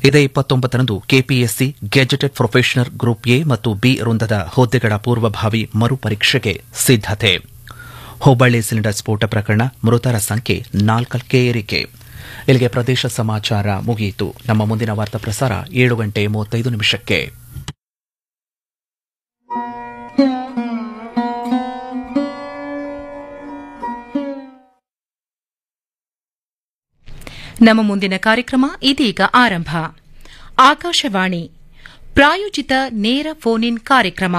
ಇದೇ ಇಪ್ಪತ್ತೊಂಬತ್ತರಂದು KPSC gazetted professional group A ಮತ್ತು ಬಿ ವೃಂದದ ಹುದ್ದೆಗಳ ಪೂರ್ವಭಾವಿ ಮರುಪರೀಕ್ಷೆಗೆ ಸಿದ್ದತೆ ಹುಬ್ಬಳ್ಳಿ ಸಿಲಿಂಡರ್ ಸ್ಫೋಟ ಪ್ರಕರಣ ಮೃತರ ಸಂಖ್ಯೆ ನಾಲ್ಕಕ್ಕೆ ಏರಿಕೆ ಇಲ್ಲಿಗೆ ಪ್ರದೇಶ ಸಮಾಚಾರ ಮುಗಿಯಿತು ನಮ್ಮ ಮುಂದಿನ ವಾರ್ತಾ ಪ್ರಸಾರ ಏಳು ಗಂಟೆ ಮೂವತ್ತೈದು ನಿಮಿಷಕ್ಕೆ ನಮ್ಮ ಮುಂದಿನ ಕಾರ್ಯಕ್ರಮ ಇದೀಗ ಆರಂಭ ಆಕಾಶವಾಣಿ ಪ್ರಾಯೋಜಿತ ನೇರ ಫೋನ್ ಇನ್ ಕಾರ್ಯಕ್ರಮ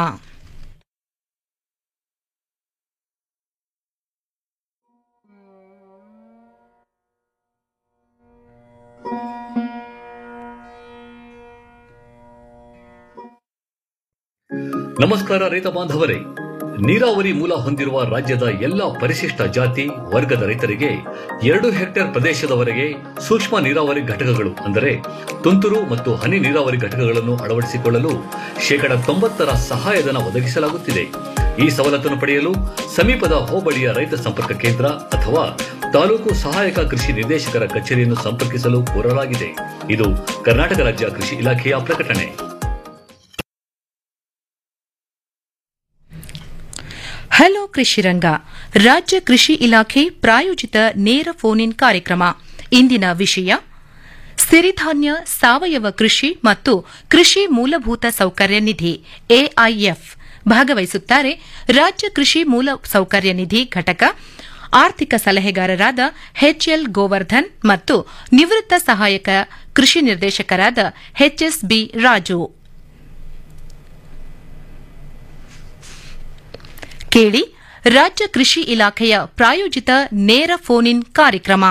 ನಮಸ್ಕಾರ ರೈತ ಬಾಂಧವರೇ ನೀರಾವರಿ ಮೂಲ ಹೊಂದಿರುವ ರಾಜ್ಯದ ಎಲ್ಲಾ ಪರಿಶಿಷ್ಟ ಜಾತಿ ವರ್ಗದ ರೈತರಿಗೆ ಎರಡು ಹೆಕ್ಟೇರ್ ಪ್ರದೇಶದವರೆಗೆ ಸೂಕ್ಷ್ಮ ನೀರಾವರಿ ಘಟಕಗಳು ಅಂದರೆ ತುಂತುರು ಮತ್ತು ಹನಿ ನೀರಾವರಿ ಘಟಕಗಳನ್ನು ಅಳವಡಿಸಿಕೊಳ್ಳಲು ಶೇಕಡ ತೊಂಬತ್ತರ ಸಹಾಯಧನ ಒದಗಿಸಲಾಗುತ್ತಿದೆ ಈ ಸವಲತ್ತನ್ನು ಪಡೆಯಲು ಸಮೀಪದ ಹೋಬಳಿಯ ರೈತ ಸಂಪರ್ಕ ಕೇಂದ್ರ ಅಥವಾ ತಾಲೂಕು ಸಹಾಯಕ ಕೃಷಿ ನಿರ್ದೇಶಕರ ಕಚೇರಿಯನ್ನು ಸಂಪರ್ಕಿಸಲು ಕೋರಲಾಗಿದೆ ಇದು ಕರ್ನಾಟಕ ರಾಜ್ಯ ಕೃಷಿ ಇಲಾಖೆಯ ಪ್ರಕಟಣೆ ಹಲೋ ಕೃಷಿರಂಗ ರಾಜ್ಯ ಕೃಷಿ ಇಲಾಖೆ ಪ್ರಾಯೋಜಿತ ನೇರ ಫೋನ್ ಇನ್ ಕಾರ್ಯಕ್ರಮ ಇಂದಿನ ವಿಷಯ ಸಿರಿಧಾನ್ಯ ಸಾವಯವ ಕೃಷಿ ಮತ್ತು ಕೃಷಿ ಮೂಲಭೂತ ಸೌಕರ್ಯ ನಿಧಿ ಎಐಎಫ್ ಭಾಗವಹಿಸುತ್ತಾರೆ ರಾಜ್ಯ ಕೃಷಿ ಮೂಲ ಸೌಕರ್ಯ ನಿಧಿ ಘಟಕ ಆರ್ಥಿಕ ಸಲಹೆಗಾರರಾದ ಎಚ್ಎಲ್ ಗೋವರ್ಧನ್ ಮತ್ತು ನಿವೃತ್ತ ಸಹಾಯಕ ಕೃಷಿ ನಿರ್ದೇಶಕರಾದ ಎಚ್ಎಸ್ಬಿ ರಾಜು ಕೇಳಿ ರಾಜ್ಯ ಕೃಷಿ ಇಲಾಖೆಯ ಪ್ರಾಯೋಜಿತ ನೇರ ಫೋನ್ ಇನ್ ಕಾರ್ಯಕ್ರಮ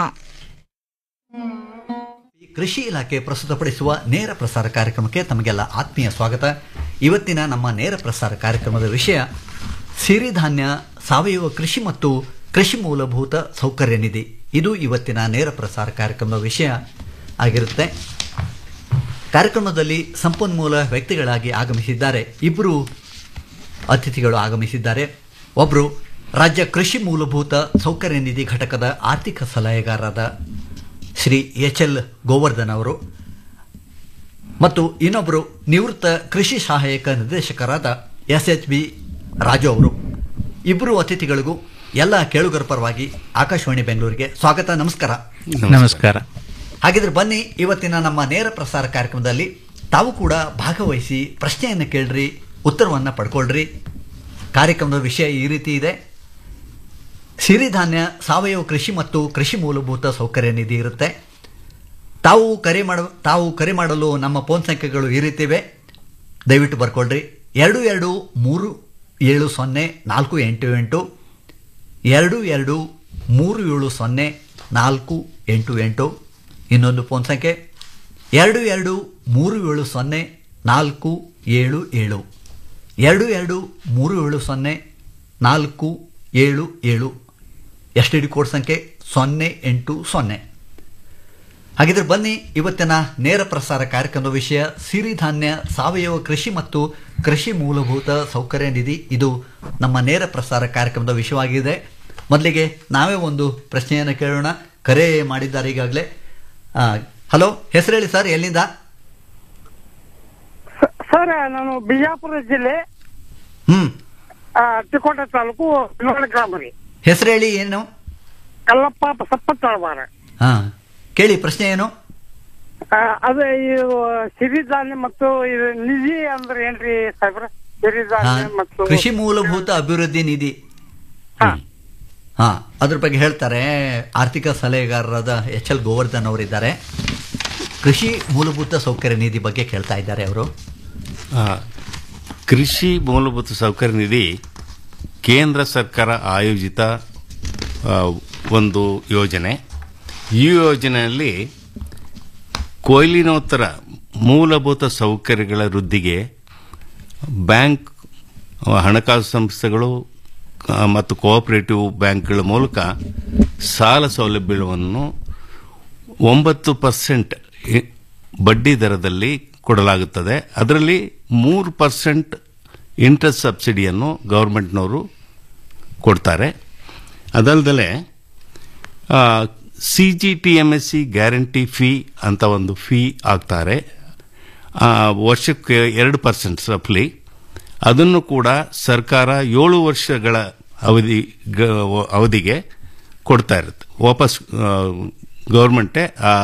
ಕೃಷಿ ಇಲಾಖೆ ಪ್ರಸ್ತುತಪಡಿಸುವ ನೇರ ಪ್ರಸಾರ ಕಾರ್ಯಕ್ರಮಕ್ಕೆ ತಮಗೆಲ್ಲ ಆತ್ಮೀಯ ಸ್ವಾಗತ ಇವತ್ತಿನ ನಮ್ಮ ನೇರ ಪ್ರಸಾರ ಕಾರ್ಯಕ್ರಮದ ವಿಷಯ ಸಿರಿಧಾನ್ಯ ಸಾವಯವ ಕೃಷಿ ಮತ್ತು ಕೃಷಿ ಮೂಲಭೂತ ಸೌಕರ್ಯ ನಿಧಿ ಇದು ಇವತ್ತಿನ ನೇರ ಪ್ರಸಾರ ಕಾರ್ಯಕ್ರಮದ ವಿಷಯ ಆಗಿರುತ್ತೆ ಕಾರ್ಯಕ್ರಮದಲ್ಲಿ ಸಂಪನ್ಮೂಲ ವ್ಯಕ್ತಿಗಳಾಗಿ ಆಗಮಿಸಿದ್ದಾರೆ ಇಬ್ಬರು ಅತಿಥಿಗಳು ಆಗಮಿಸಿದ್ದಾರೆ ಒಬ್ಬರು ರಾಜ್ಯ ಕೃಷಿ ಮೂಲಭೂತ ಸೌಕರ್ಯ ನಿಧಿ ಘಟಕದ ಆರ್ಥಿಕ ಸಲಹೆಗಾರರಾದ ಶ್ರೀ ಎಚ್ ಎಲ್ ಗೋವರ್ಧನ್ ಅವರು ಮತ್ತು ಇನ್ನೊಬ್ಬರು ನಿವೃತ್ತ ಕೃಷಿ ಸಹಾಯಕ ನಿರ್ದೇಶಕರಾದ ಎಸ್ ಎಚ್ ಬಿ ರಾಜು ಅವರು ಇಬ್ಬರು ಅತಿಥಿಗಳಿಗೂ ಎಲ್ಲ ಕೇಳುಗರ ಪರವಾಗಿ ಆಕಾಶವಾಣಿ ಬೆಂಗಳೂರಿಗೆ ಸ್ವಾಗತ ನಮಸ್ಕಾರ ನಮಸ್ಕಾರ ಹಾಗಿದ್ರೆ ಬನ್ನಿ ಇವತ್ತಿನ ನಮ್ಮ ನೇರ ಪ್ರಸಾರ ಕಾರ್ಯಕ್ರಮದಲ್ಲಿ ತಾವು ಕೂಡ ಭಾಗವಹಿಸಿ ಪ್ರಶ್ನೆಯನ್ನು ಕೇಳ್ರಿ ಉತ್ತರವನ್ನು ಪಡ್ಕೊಳ್ರಿ ಕಾರ್ಯಕ್ರಮದ ವಿಷಯ ಈ ರೀತಿ ಇದೆ ಸಿರಿಧಾನ್ಯ ಸಾವಯವ ಕೃಷಿ ಮತ್ತು ಕೃಷಿ ಮೂಲಭೂತ ಸೌಕರ್ಯ ನಿಧಿ ಇರುತ್ತೆ ತಾವು ಕರೆ ಮಾಡ ತಾವು ಕರೆ ಮಾಡಲು ನಮ್ಮ ಫೋನ್ ಸಂಖ್ಯೆಗಳು ಈ ರೀತಿ ಇವೆ ದಯವಿಟ್ಟು ಬರ್ಕೊಳ್ರಿ ಎರಡು ಎರಡು ಮೂರು ಏಳು ಸೊನ್ನೆ ನಾಲ್ಕು ಎಂಟು ಎಂಟು ಎರಡು ಎರಡು ಮೂರು ಏಳು ಸೊನ್ನೆ ನಾಲ್ಕು ಎಂಟು ಎಂಟು ಇನ್ನೊಂದು ಫೋನ್ ಸಂಖ್ಯೆ ಎರಡು ಎರಡು ಮೂರು ಏಳು ಸೊನ್ನೆ ನಾಲ್ಕು ಏಳು ಏಳು ಎರಡು ಎರಡು ಮೂರು ಏಳು ಸೊನ್ನೆ ನಾಲ್ಕು ಏಳು ಏಳು ಎಸ್ ಟಿ ಡಿ ಕೋಡ್ ಸಂಖ್ಯೆ ಸೊನ್ನೆ ಎಂಟು ಸೊನ್ನೆ ಹಾಗಿದ್ರೆ ಬನ್ನಿ ಇವತ್ತಿನ ನೇರ ಪ್ರಸಾರ ಕಾರ್ಯಕ್ರಮದ ವಿಷಯ ಸಿರಿಧಾನ್ಯ ಸಾವಯವ ಕೃಷಿ ಮತ್ತು ಕೃಷಿ ಮೂಲಭೂತ ಸೌಕರ್ಯ ನಿಧಿ ಇದು ನಮ್ಮ ನೇರ ಪ್ರಸಾರ ಕಾರ್ಯಕ್ರಮದ ವಿಷಯವಾಗಿದೆ ಮೊದಲಿಗೆ ನಾವೇ ಒಂದು ಪ್ರಶ್ನೆಯನ್ನು ಕೇಳೋಣ ಕರೆ ಮಾಡಿದ್ದಾರೆ ಈಗಾಗಲೇ ಹಲೋ ಹೆಸರು ಹೇಳಿ ಸರ್ ಎಲ್ಲಿಂದ ಸರ್ ನಾನು ಬಿಜಾಪುರ ಜಿಲ್ಲೆ ಹ್ಮ್ ಆ, ತಿಕೋಟ ತಾಲೂಕು ಬಿಲ್ವಾಡ ಗ್ರಾಮ ರೀ ಹೆಸರು ಹೇಳಿ ಏನು ಕಲ್ಲಪ್ಪ ಸಪ್ಪತ್ತಾಳ್ವಾರ ಹಾ ಕೇಳಿ ಪ್ರಶ್ನೆ ಏನು ಆ, ಅದು ಇದು ಸಿರಿಧಾನ್ಯ ಮತ್ತು ಇದು ನಿಧಿ ಅಂದ್ರೆ ಏನ್ರಿ ಸಾಹೇಬ್ರ ಹಾ, ಸಿರಿಧಾನ್ಯ ಮತ್ತು ಕೃಷಿ ಮೂಲಭೂತ ಅಭಿವೃದ್ಧಿ ನಿಧಿ ಹಾ. ಹಾ ಅದ್ರ ಬಗ್ಗೆ ಹೇಳ್ತಾರೆ ಆರ್ಥಿಕ ಸಲಹೆಗಾರರಾದ ಎಚ್ ಎಲ್ ಗೋವರ್ಧನ್ ಅವರಿದ್ದಾರೆ ಕೃಷಿ ಮೂಲಭೂತ ಸೌಕರ್ಯ ನಿಧಿ ಬಗ್ಗೆ ಕೇಳ್ತಾ ಇದ್ದಾರೆ ಅವರು ಆ, ಕೃಷಿ ಮೂಲಭೂತ ಸೌಕರ್ಯ ನಿಧಿ ಕೇಂದ್ರ ಸರ್ಕಾರ ಆಯೋಜಿತ ಆ, ಒಂದು ಯೋಜನೆ ಈ ಯೋಜನೆಯಲ್ಲಿ ಕೊಯ್ಲಿನೋತ್ತರ ಮೂಲಭೂತ ಸೌಕರ್ಯಗಳ ವೃದ್ಧಿಗೆ ಬ್ಯಾಂಕ್ ಆ, ಹಣಕಾಸು ಸಂಸ್ಥೆಗಳು ಆ, ಮತ್ತು ಕೋಆಪರೇಟಿವ್ ಬ್ಯಾಂಕ್ಗಳ ಮೂಲಕ ಸಾಲ ಸೌಲಭ್ಯವನ್ನು ಒಂಬತ್ತು ಪರ್ಸೆಂಟ್ ಬಡ್ಡಿ ದರದಲ್ಲಿ ಕೊಡಲಾಗುತ್ತದೆ ಅದರಲ್ಲಿ ಮೂರು ಪರ್ಸೆಂಟ್ ಇಂಟ್ರೆಸ್ಟ್ ಸಬ್ಸಿಡಿಯನ್ನು ಗೌರ್ಮೆಂಟ್ನವರು ಕೊಡ್ತಾರೆ ಅದಲ್ಲದೆ C G T M S C guarantee fee ಅಂತ ಒಂದು ಫೀ ಹಾಕ್ತಾರೆ ಆ, ವರ್ಷಕ್ಕೆ ಎರಡು ಪರ್ಸೆಂಟ್ ರಫ್ಲಿ ಅದನ್ನು ಕೂಡ ಸರ್ಕಾರ ಏಳು ವರ್ಷಗಳ ಅವಧಿ ಗ- ಅವಧಿಗೆ ಕೊಡ್ತಾ ಇರುತ್ತೆ ವಾಪಸ್ ಗೌರ್ಮೆಂಟೇ ಆ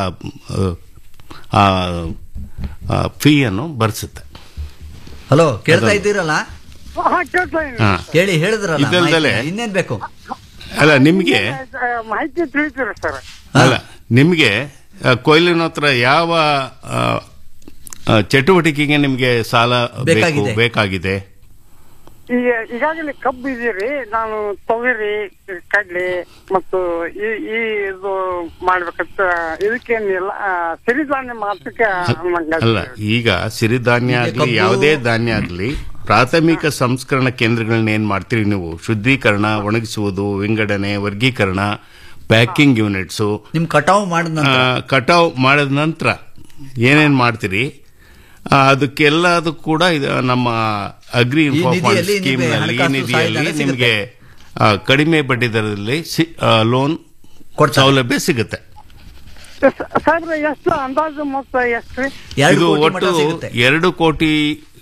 ಆ, ಆ ಫೀಯನ್ನು ಭರಿಸುತ್ತೆ ಹಲೋ ಕೇಳ್ತಾ ಅದೊಂದು. ಇದ್ದೀರಲ್ಲ ಹಾ ಕೇಳ್ತಾ ಇದೀನಿ. ಹಾ. ಕೇಳಿ ಹೇಳಿದ್ರಲ್ಲ ಇದಲ್ದಲೆ- ಮಾಹಿತಿನ. ಇನ್ನೇನ್ ಬೇಕು ಅಲ್ಲ ನಿಮಗೆ ಆ, ಮಾಹಿತಿ ತಿಳಿತೀರ ಸರ್ ಅಲ್ಲ ನಿಮಗೆ ಕೊಯ್ಲಿನ ಹತ್ರ ಯಾವ ಆ, ಆ, ಚಟುವಟಿಕೆಗೆ ನಿಮಗೆ ಸಾಲ ಬೇಕು ಬೇಕಾಗಿದೆ. ಬೇಕಾಗಿದೆ ಈಗ ಈಗಾಗಲೇ ಕಬ್ಬು ಇದೀರಿ ನಾನು ತೊಗರಿ ಕಡ್ಲೆ ಮತ್ತು ಈ ಈ ಇದು ಮಾಡ್ಬೇಕಂತ ಇದಕ್ಕೇನಿಲ್ಲ ಆ, ಸಿರಿಧಾನ್ಯ ಮಾತ್ರಕ್ಕೆ ನಂಗೆ ಅಲ್ಲ ಈಗ ಸಿರಿಧಾನ್ಯ ಈಗ ಆಗಲಿ ಕಬ್ಬು- ಯಾವುದೇ ಧಾನ್ಯ ಆಗಲಿ ಪ್ರಾಥಮಿಕ ಸಂಸ್ಕರಣ ಕೇಂದ್ರಗಳನ್ನ ಏನ್ ಮಾಡ್ತೀರಿ ನೀವು ಶುದ್ಧೀಕರಣ ಒಣಗಿಸುವುದು ವಿಂಗಡಣೆ ವರ್ಗೀಕರಣ ಪ್ಯಾಕಿಂಗ್ ಯೂನಿಟ್ಸು ನಿಮ್ ಕಟಾವು ಮಾಡಿದ ನಂತರ ಕಟಾವ್ ಮಾಡಿದ ನಂತರ ಏನೇನ್ ಮಾಡ್ತೀರಿ ಆ, ಅದಕ್ಕೆಲ್ಲದೂ ಕೂಡ ಇದು ನಮ್ಮ ಅಗ್ರಿ ಈ ನಿಧಿಯಲ್ಲಿ ಸ್ಕೀಮ್ ನಿಮಗೆ ನಲ್ಲಿ ಈ ಹಣಕಾಸು ನಿಧಿಯಲ್ಲಿ ಸಹಾಯಧನ ಸಿಗುತ್ತೆ. ನಿಮಗೆ ಆ, ಕಡಿಮೆ ಬಡ್ಡಿ ದರದಲ್ಲಿ ಲೋನ್ ಕೊಡ್ತಾರೆ. ಸೌಲಭ್ಯ ಸಿಗುತ್ತೆ ಸಾಹೇಬ್ರೆ ಎಷ್ಟು ಅಂದಾಜು ಮೊತ್ತ ಎಷ್ಟು ರೀ ಎರಡು ಇದು ಕೋಟಿ ಮಟ ಒಟ್ಟು ಸಿಗುತ್ತೆ ಎರಡು ಕೋಟಿ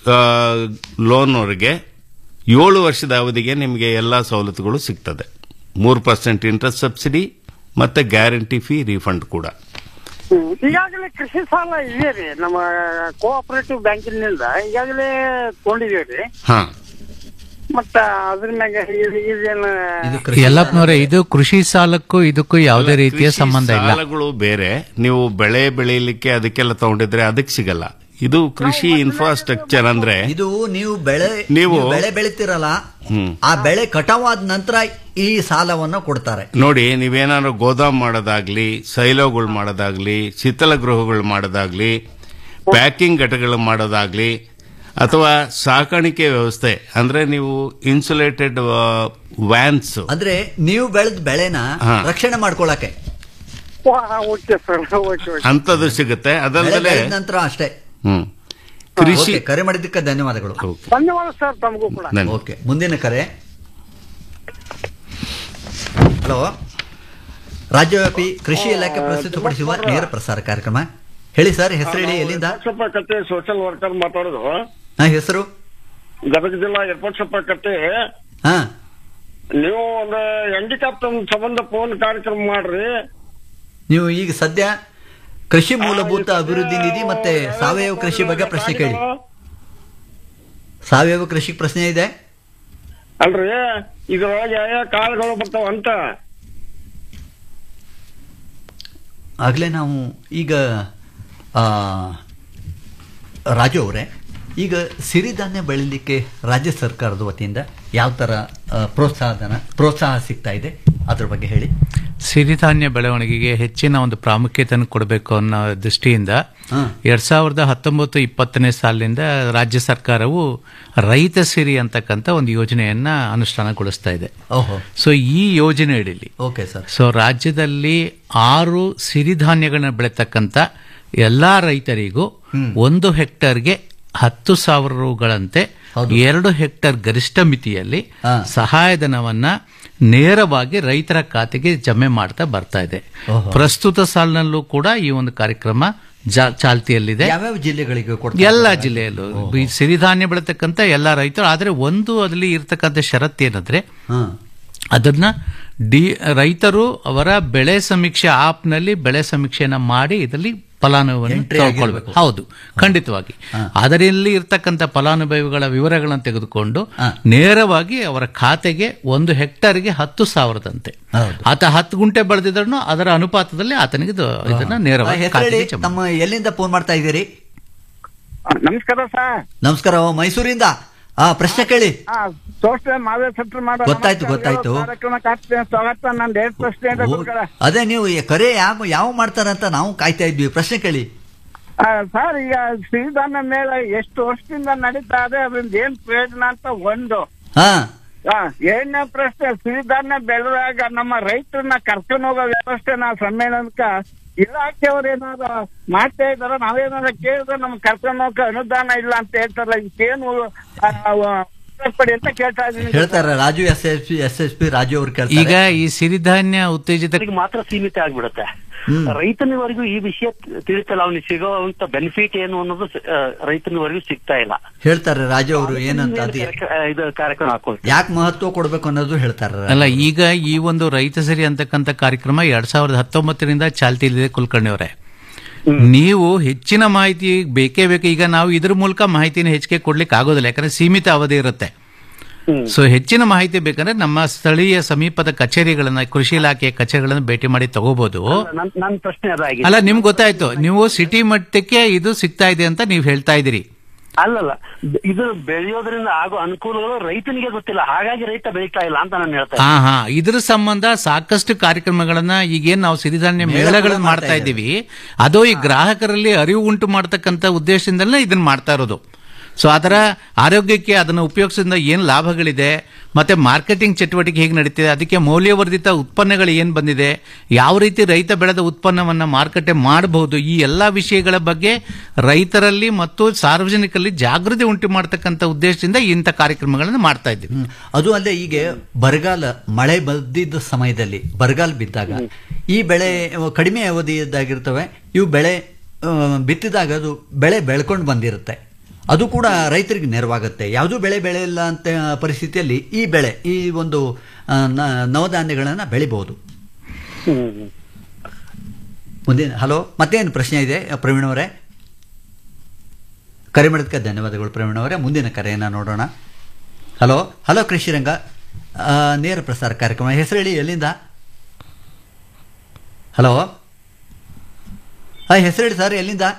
ಲೋನ್ವರೆಗೆ ಏಳು ವರ್ಷದ ಅವಧಿಗೆ ನಿಮಗೆ ಎಲ್ಲಾ ಸವಲತ್ತುಗಳು ಸಿಗ್ತದೆ ಮೂರು ಪರ್ಸೆಂಟ್ ಇಂಟ್ರೆಸ್ಟ್ ಸಬ್ಸಿಡಿ ಮತ್ತೆ ಗ್ಯಾರಂಟಿ ಫೀ ರೀಫಂಡ್ ಕೂಡ ಹ್ಮ್. ಈಗಾಗಲೇ ಕೃಷಿ ಸಾಲ ಇದೆ ರೀ ನಮ್ಮ ಕೋಆಪರೇಟಿವ್ ಬ್ಯಾಂಕಿನಿಂದ ಈಗಾಗಲೇ ತಗೊಂಡಿದೀವಿ ಹಾ ಮತ್ತ ಅದ್ರ ಮ್ಯಾಗ ಇದ್- ಇದೇನು ಇದು ಕೃಷಿ ಯಲ್ಲಪ್ಪನವರೇ ಇದು ಕೃಷಿ ಸಾಲಕ್ಕೂ ಇದಕ್ಕೂ ಯಾವುದೇ ಅಲ್ಲ, ರೀತಿಯ ಕೃಷಿ ಸಂಬಂಧ ಇಲ್ಲ ಸಾಲಗಳು ಬೇರೆ ನೀವು ಬೆಳೆ ಬೆಳೆಯಲಿಕ್ಕೆ ಅದಕ್ಕೆಲ್ಲ ತಗೊಂಡಿದ್ರೆ ಅದಕ್ಕೆ ಸಿಗಲ್ಲ ಇದು ಕೃಷಿ ಇನ್ಫ್ರಾಸ್ಟ್ರಕ್ಚರ್ ಅಂದ್ರೆ ಇದು ನೀವು ಬೆಳೆ ನೀವು- ನೀವು ಬೆಳೆ ಬೆಳಿತೀರಲ್ಲ ಹ್ಮ್. ಆ ಬೆಳೆ ಕಟಾವಾದ ನಂತರ ಈ ಸಾಲವನ್ನು ಕೊಡ್ತಾರೆ ನೋಡಿ ನೀವೇನಾದ್ರು ಗೋದಾಮ್ ಮಾಡೋದಾಗ್ಲಿ ಸೈಲೋಗಳು ಮಾಡೋದಾಗ್ಲಿ ಶೀತಲ ಗೃಹಗಳು ಮಾಡೋದಾಗ್ಲಿ ಪ್ಯಾಕಿಂಗ್ ಘಟಕಗಳು ಮಾಡೋದಾಗ್ಲಿ ಅಥವಾ ಸಾಕಾಣಿಕೆ ವ್ಯವಸ್ಥೆ ಅಂದ್ರೆ ನೀವು ಇನ್ಸುಲೇಟೆಡ್ ವ್ಯಾನ್ಸ್ ಅಂದ್ರೆ ನೀವು ಬೆಳೆದ ಬೆಳೆನ ಹಾ. ರಕ್ಷಣೆ ಮಾಡ್ಕೊಳಕ್ಕೆ ಓಕೆ ಸರ್ ಓಕೆ ಓಕೆ ಅಂಥದ್ದು ಸಿಗುತ್ತೆ ಬೆಳೆ ಅದಲ್ಲದೆ ಬೆಳೆದ ನಂತರ ಅಷ್ಟೇ ಹ್ಮ್ ಕೃಷಿ ಓಕೆ, ಕರೆ ಮಾಡಿದ್ದಕ್ಕೆ ಧನ್ಯವಾದಗಳು ಓಕೆ. ಧನ್ಯವಾದ ಸರ್ ತಮಗೂ ಕೂಡ ಧನ್ಯವಾದ. ಓಕೆ ಮುಂದಿನ ಕರೆ ಹಲೋ ರಾಜ್ಯವ್ಯಾಪಿ ಕೃಷಿ ಇಲಾಖೆ ಪ್ರಸ್ತುತಪಡಿಸುವ ನೇರ ಪ್ರಸಾರ ಕಾರ್ಯಕ್ರಮ ಹೇಳಿ ಸರ್ ಹೆಸರು ಹೇಳಿ ಎಲ್ಲಿಂದ ಯರ್ಪಟ್ಸಪ್ಪ ಕಟ್ಟೆ ಸೋಷಿಯಲ್ ವರ್ಕರ್ ಮಾತಾಡೋದು ಹಾ ಹೆಸರು ಗದಗ ಜಿಲ್ಲಾ ಯರ್ಪಟ್ಸಪ್ಪ ಕಟ್ಟೆ ಹಾ ನೀವು ಒಂದು ಹ್ಯಾಂಡಿಕ್ಯಾಪ್ ಸಂಬಂಧ ಫೋನ್ ಕಾರ್ಯಕ್ರಮ ಮಾಡ್ರಿ ನೀವು ಈಗ ಸದ್ಯ ಕೃಷಿ ಮೂಲಭೂತ ಅಭಿವೃದ್ಧಿ ನಿಧಿ ಮತ್ತೆ ಸಾವಯವ ಕೃಷಿ ಬಗ್ಗೆ ಪ್ರಶ್ನೆ ಕೇಳಿ ಸಾವಯವ ಕೃಷಿ ಪ್ರಶ್ನೆ ಇದೆ ಅಲ್ರಿ ಇದ್ರೊಳಗೆ ಯಾವ ಕಾಳುಗಳು ಬರ್ತಾವ ಅಂತ ಆಗಲೇ ನಾವು ಈಗ ಆ, ರಾಜು ಅವರೇ ಈಗ ಸಿರಿಧಾನ್ಯ ಬೆಳಿಲಿಕ್ಕೆ ರಾಜ್ಯ ಸರ್ಕಾರದ ವತಿಯಿಂದ ಯಾವ ಥರ ಆ, ಪ್ರೋತ್ಸಾಹಧನ ಪ್ರೋತ್ಸಾಹ ಸಿಗ್ತಾ ಇದೆ ಅದ್ರ ಬಗ್ಗೆ ಹೇಳಿ ಸಿರಿಧಾನ್ಯ ಬೆಳವಣಿಗೆಗೆ ಹೆಚ್ಚಿನ ಒಂದು ಪ್ರಾಮುಖ್ಯತೆಯನ್ನು ಕೊಡಬೇಕು ಅನ್ನೋ ದೃಷ್ಟಿಯಿಂದ ಹಾ. ಎರಡ್ ಸಾವಿರದ ಹತ್ತೊಂಬತ್ತು ಇಪ್ಪತ್ತನೇ ಸಾಲಿನಿಂದ ರಾಜ್ಯ ಸರ್ಕಾರವು ರೈತ ಸಿರಿ ಅಂತಕ್ಕಂಥ ಒಂದು ಯೋಜನೆಯನ್ನ ಅನುಷ್ಠಾನಗೊಳಿಸ್ತಾ ಇದೆ ಓಹೋ ಸೊ ಈ ಯೋಜನೆ ಅಡಿಯಲ್ಲಿ ಓಕೆ ಸರ್ ಸೊ ರಾಜ್ಯದಲ್ಲಿ ಆರು ಸಿರಿಧಾನ್ಯಗಳನ್ನ ಬೆಳೆತಕ್ಕಂಥ ಎಲ್ಲಾ ರೈತರಿಗೂ ಒಂದು ಹೆಕ್ಟರ್ಗೆ ಹತ್ತು ಸಾವಿರ ರುಗಳಂತೆ ಹೌದು. ಎರಡು ಹೆಕ್ಟರ್ ಗರಿಷ್ಠ ಮಿತಿಯಲ್ಲಿ ಹಾ. ಸಹಾಯಧನವನ್ನ ನೇರವಾಗಿ ರೈತರ ಖಾತೆಗೆ ಜಮೆ ಮಾಡ್ತಾ ಬರ್ತಾ ಇದೆ ಓಹೋ. ಪ್ರಸ್ತುತ ಸಾಲಿನಲ್ಲೂ ಕೂಡ ಈ ಒಂದು ಕಾರ್ಯಕ್ರಮ ಜಾ- ಚಾಲ್ತಿಯಲ್ಲಿದೆ ಯಾವ್ಯಾವ ಜಿಲ್ಲೆಗಳಿಗೆ ಕೊಡ್ತಾರೆ ಎಲ್ಲ ಜಿಲ್ಲೆಯಲ್ಲೂ ಈ ಸಿರಿಧಾನ್ಯ ಬೆಳೆತಕ್ಕಂಥ ಎಲ್ಲ ರೈತರು ಆದರೆ ಒಂದು ಅದರಲ್ಲಿ ಇರ್ತಕ್ಕಂಥ ಷರತ್ತೇನಂದ್ರೆ ಹಾ ಅದನ್ನ ಡಿ ರೈತರು ಅವರ ಬೆಳೆ ಸಮೀಕ್ಷೆ ಆಪ್ನಲ್ಲಿ ಬೆಳೆ ಸಮೀಕ್ಷೆಯನ್ನ ಮಾಡಿ ಇದರಲ್ಲಿ ಫಲಾನುಭವಿಯನ್ನು Entry ತಗೊಳ್ಬೇಕು ಆಗಿರ್ಬೇಕು. ಹೌದು ಖಂಡಿತವಾಗಿ ಅದರಲ್ಲಿ ಇರ್ತಕ್ಕಂಥ ಫಲಾನುಭವಿಗಳ ವಿವರಗಳನ್ನು ತೆಗೆದುಕೊಂಡು ಹಾ. ನೇರವಾಗಿ ಅವರ ಖಾತೆಗೆ ಒಂದು ಹೆಕ್ಟರ್ಗೆ ಹತ್ತು ಸಾವಿರದಂತೆ ಹೌದು. ಆತ ಹತ್ತು ಗುಂಟೆ ಬೆಳೆದಿದ್ರು ಅದರ ಅನುಪಾತದಲ್ಲಿ ಆತನಿಗೆ ಇದು- ಇದನ್ನ ಆ, ನೇರವಾಗಿ ಹೆಸರು ಹೇಳಿ ಖಾತೆಗೆ ಜಮಾ ತಮ್ಮ ಎಲ್ಲಿಂದ ಫೋನ್ ಮಾಡ್ತಾ ಇದ್ದೀರಿ ನಮಸ್ಕಾರ ಸರ್ ನಮಸ್ಕಾರ ಮೈಸೂರಿಂದ ಆ ಪ್ರಶ್ನೆ ಕೇಳಿ ಸೋಷಿಯಲ್ ಮಾವೇ ಸೆಂಟರ್ ಮಾಡೋ ಗೊತ್ತಾಯ್ತು, ಗೊತ್ತಾಯ್ತು. ಕಾರ್ಯಕ್ರಮಕ್ಕೆ ಹಾಕ್ತೀನಿ ಸ್ವಾಗತ ನಾನು ಡೇಟ್ ಪ್ರಶ್ನೆ ಅಂತ ಓ, ಕೊಡ್ತಾರೆ. ಅದೇ ನೀವು ಈ ಕರೆ ಯಾವ ಯಾವ ಮಾಡ್ತಾರಂತ ನಾವು ಕಾಯ್ತಾ ಇದ್ವಿ ಪ್ರಶ್ನೆ ಕೇಳಿ ಆ, ಸರ್ ಈಗ ಸಿರಿಧಾನ್ಯ ಮೇಳ ಎಷ್ಟು ವರ್ಷದಿಂದ ನಡೀತಾ ಇದೆ ಅದರಿಂದ ಏನ್ ಪ್ರಯೋಜನ ಅಂತ ಒಂದು ಹಾ ಆ, ಎರಡನೇ ಪ್ರಶ್ನೆ ಸಿರಿಧಾನ್ಯ ಬೆಳೆದಾಗ ನಮ್ಮ ರೈತರನ್ನ ಕರ್ಕೊಂಡು ಹೋಗೋ ವ್ಯವಸ್ಥೆ ನಾ ಸಮ್ಮೇಳನಕ್ಕ ಇಲಾಖೆಯವ್ರು ಏನಾದ್ರು ಮಾಡ್ತಾ ಇದಾರ ನಾವೇನಾದ್ರು ಕೇಳಿದ್ರೆ ನಮ್ಗೆ ಕರ್ಕೊಂಡು ಹೋಗಕ್ಕೆ ಅನುದಾನ ಇಲ್ಲ ಅಂತ ಹೇಳ್ತಾರಲ್ಲ ಇದಕ್ಕೇನು ಆ, ಆ, ಕೊಡಿ ಅಂತ ಕೇಳ್ತಾ ಇದ್ದೀನಿ ಹೇಳ್ತಾರೆ Raju S S P S S P Raju ಅವ್ರು ಈಗ ಕೇಳ್ತಾರೆ ಈ ಸಿರಿಧಾನ್ಯ ಉತ್ತೇಜಿತ ಅವರಿಗೆ ಮಾತ್ರ ಸೀಮಿತ ಆಗ್ಬಿಡುತ್ತೆ ಹ್ಮ್. ರೈತನವರೆಗೂ ಈ ವಿಷಯ ತಿಳಿತಲ್ಲ ಅವನಿಗೆ ಸಿಗೋವಂತ ಬೆನಿಫಿಟ್ ಏನು ಅನ್ನೋದು ಆ, ರೈತನವರೆಗೂ ಸಿಗ್ತಾ ಇಲ್ಲ ಹೇಳ್ತಾರೆ ರಾಜು ಅವರು ಏನಂತ ಅದು ಕಾರ್ಯಕ್ರ- ಆ, ಇದು ಕಾರ್ಯಕ್ರಮ ಹಾಕೊಳ್ತಾರೆ ಯಾಕೆ ಮಹತ್ವ ಕೊಡ್ಬೇಕು ಅನ್ನೋದು ಹೇಳ್ತಾರೆ ಅಲ್ಲ ಈಗ ಈ ಒಂದು ರೈತ ಸಿರಿ ಅಂತಕ್ಕಂಥ ಕಾರ್ಯಕ್ರಮ ಎರಡ್ ಸಾವಿರದ ಹತ್ತೊಂಬತ್ತರಿಂದ ಚಾಲ್ತಿಯಲ್ಲಿದೆ ಕುಲಕರ್ಣಿ ಅವರೇ ನೀವು ಹೆಚ್ಚಿನ ಮಾಹಿತಿ ಬೇಕೇ ಬೇಕು ಈಗ ನಾವು ಇದ್ರ ಮೂಲಕ ಮಾಹಿತಿನ ಹೆಚ್ಚಿಗೆ ಕೊಡ್ಲಿಕ್ಕೆ ಆಗೋದಿಲ್ಲ ಯಾಕಂದ್ರೆ ಸೀಮಿತ ಅವಧಿ ಇರುತ್ತೆ ಸೊ ಹೆಚ್ಚಿನ ಮಾಹಿತಿ ಬೇಕಂದ್ರೆ ನಮ್ಮ ಸ್ಥಳೀಯ ಸಮೀಪದ ಕಚೇರಿಗಳನ್ನ ಕೃಷಿ ಇಲಾಖೆಯ ಕಚೇರಿಗಳನ್ನ ಭೇಟಿ ಮಾಡಿ ತಗೋಬಹುದು ನನ್ ನನ್ನ ಪ್ರಶ್ನೆ ಅದಾಗಿದೆ ಅಲ್ಲ ನಿಮ್ಗೆ ಗೊತ್ತಾಯ್ತು ನೀವು ಸಿಟಿ ಮಟ್ಟಕ್ಕೆ ಇದು ಸಿಗ್ತಾ ಇದೆ ಅಂತ ನೀವು ಹೇಳ್ತಾ ಇದ್ದೀರಿ ಅಲ್ಲಲ್ಲ ಇದು ಬೆಳೆಯೋದ್ರಿಂದ ಆಗೋ ಅನುಕೂಲಗಳು ರೈತನಿಗೆ ಗೊತ್ತಿಲ್ಲ ಹಾಗಾಗಿ ರೈತ ಬೆಳೀತಾ ಇಲ್ಲ ಅಂತ ನಾನು ಹೇಳ್ತಾ ಹಾ ಹಾ ಇದ್ರ ಸಂಬಂಧ ಸಾಕಷ್ಟು ಕಾರ್ಯಕ್ರಮಗಳನ್ನ ಈಗೇನ್ ನಾವು ಸಿರಿಧಾನ್ಯ ಮೇಳಗಳನ್ನ ಮಾಡ್ತಾ ಇದ್ದೀವಿ ಅದು ಈ ಗ್ರಾಹಕರಲ್ಲಿ ಅರಿವು ಉಂಟು ಮಾಡತಕ್ಕಂತ ಉದ್ದೇಶದಿಂದಲೇ ಇದನ್ನ ಮಾಡ್ತಾ ಇರೋದು ಸೊ ಅದರ ಆರೋಗ್ಯಕ್ಕೆ ಅದನ್ನು ಉಪಯೋಗಿಸೋದ್ರಿಂದ ಏನು ಲಾಭಗಳಿದೆ ಮತ್ತೆ ಮಾರ್ಕೆಟಿಂಗ್ ಚಟುವಟಿಕೆ ಹೇಗೆ ನಡೀತಿದೆ ಅದಕ್ಕೆ ಮೌಲ್ಯವರ್ಧಿತ ಉತ್ಪನ್ನಗಳು ಏನು ಬಂದಿದೆ ಯಾವ ರೀತಿ ರೈತ ಬೆಳೆದ ಉತ್ಪನ್ನವನ್ನ ಮಾರುಕಟ್ಟೆ ಮಾಡಬಹುದು ಈ ಎಲ್ಲಾ ವಿಷಯಗಳ ಬಗ್ಗೆ ರೈತರಲ್ಲಿ ಮತ್ತು ಸಾರ್ವಜನಿಕರಲ್ಲಿ ಜಾಗೃತಿ ಉಂಟು ಮಾಡತಕ್ಕಂತ ಉದ್ದೇಶದಿಂದ ಇಂಥ ಕಾರ್ಯಕ್ರಮಗಳನ್ನು ಮಾಡ್ತಾ ಇದ್ದೀವಿ ಹ್ಮ್. ಅದು ಅಲ್ಲದೆ ಈಗ ಬರಗಾಲ ಮಳೆ ಬಂದಿದ್ದ ಸಮಯದಲ್ಲಿ ಬರಗಾಲ ಬಿದ್ದಾಗ ಈ ಬೆಳೆ ಕಡಿಮೆ ಅವಧಿಯದ್ದಾಗಿರ್ತವೆ ಇವು ಬೆಳೆ ಆ, ಬಿತ್ತಿದಾಗ ಅದು ಬೆಳೆ ಬೆಳ್ಕೊಂಡು ಬಂದಿರುತ್ತೆ ಅದು ಕೂಡ ರೈತರಿಗೆ ನೆರವಾಗುತ್ತೆ ಯಾವುದೂ ಬೆಳೆ ಬೆಳೆಯಿಲ್ಲ ಅಂತ ಪರಿಸ್ಥಿತಿಯಲ್ಲಿ ಈ ಬೆಳೆ ಈ ಒಂದು ಆ, ನ- ನವಧಾನ್ಯಗಳನ್ನು ಬೆಳಿಬಹುದು ಮುಂದಿನ ಹಲೋ ಮತ್ತೇನು ಪ್ರಶ್ನೆ ಇದೆ ಪ್ರವೀಣ್ ಅವರೇ ಕರೆ ಮಾಡೋದಕ್ಕೆ ಧನ್ಯವಾದಗಳು ಪ್ರವೀಣ್ ಅವರೇ ಮುಂದಿನ ಕರೆಯನ್ನು ನೋಡೋಣ ಹಲೋ ಹಲೋ ಕೃಷಿರಂಗ ಆ, ನೇರ ಪ್ರಸಾರ ಕಾರ್ಯಕ್ರಮ ಹೆಸರು ಹೇಳಿ ಎಲ್ಲಿಂದ ಹಲೋ ಹಾಂ ಹೆಸರು ಹೇಳಿ ಸರ್ ಎಲ್ಲಿಂದ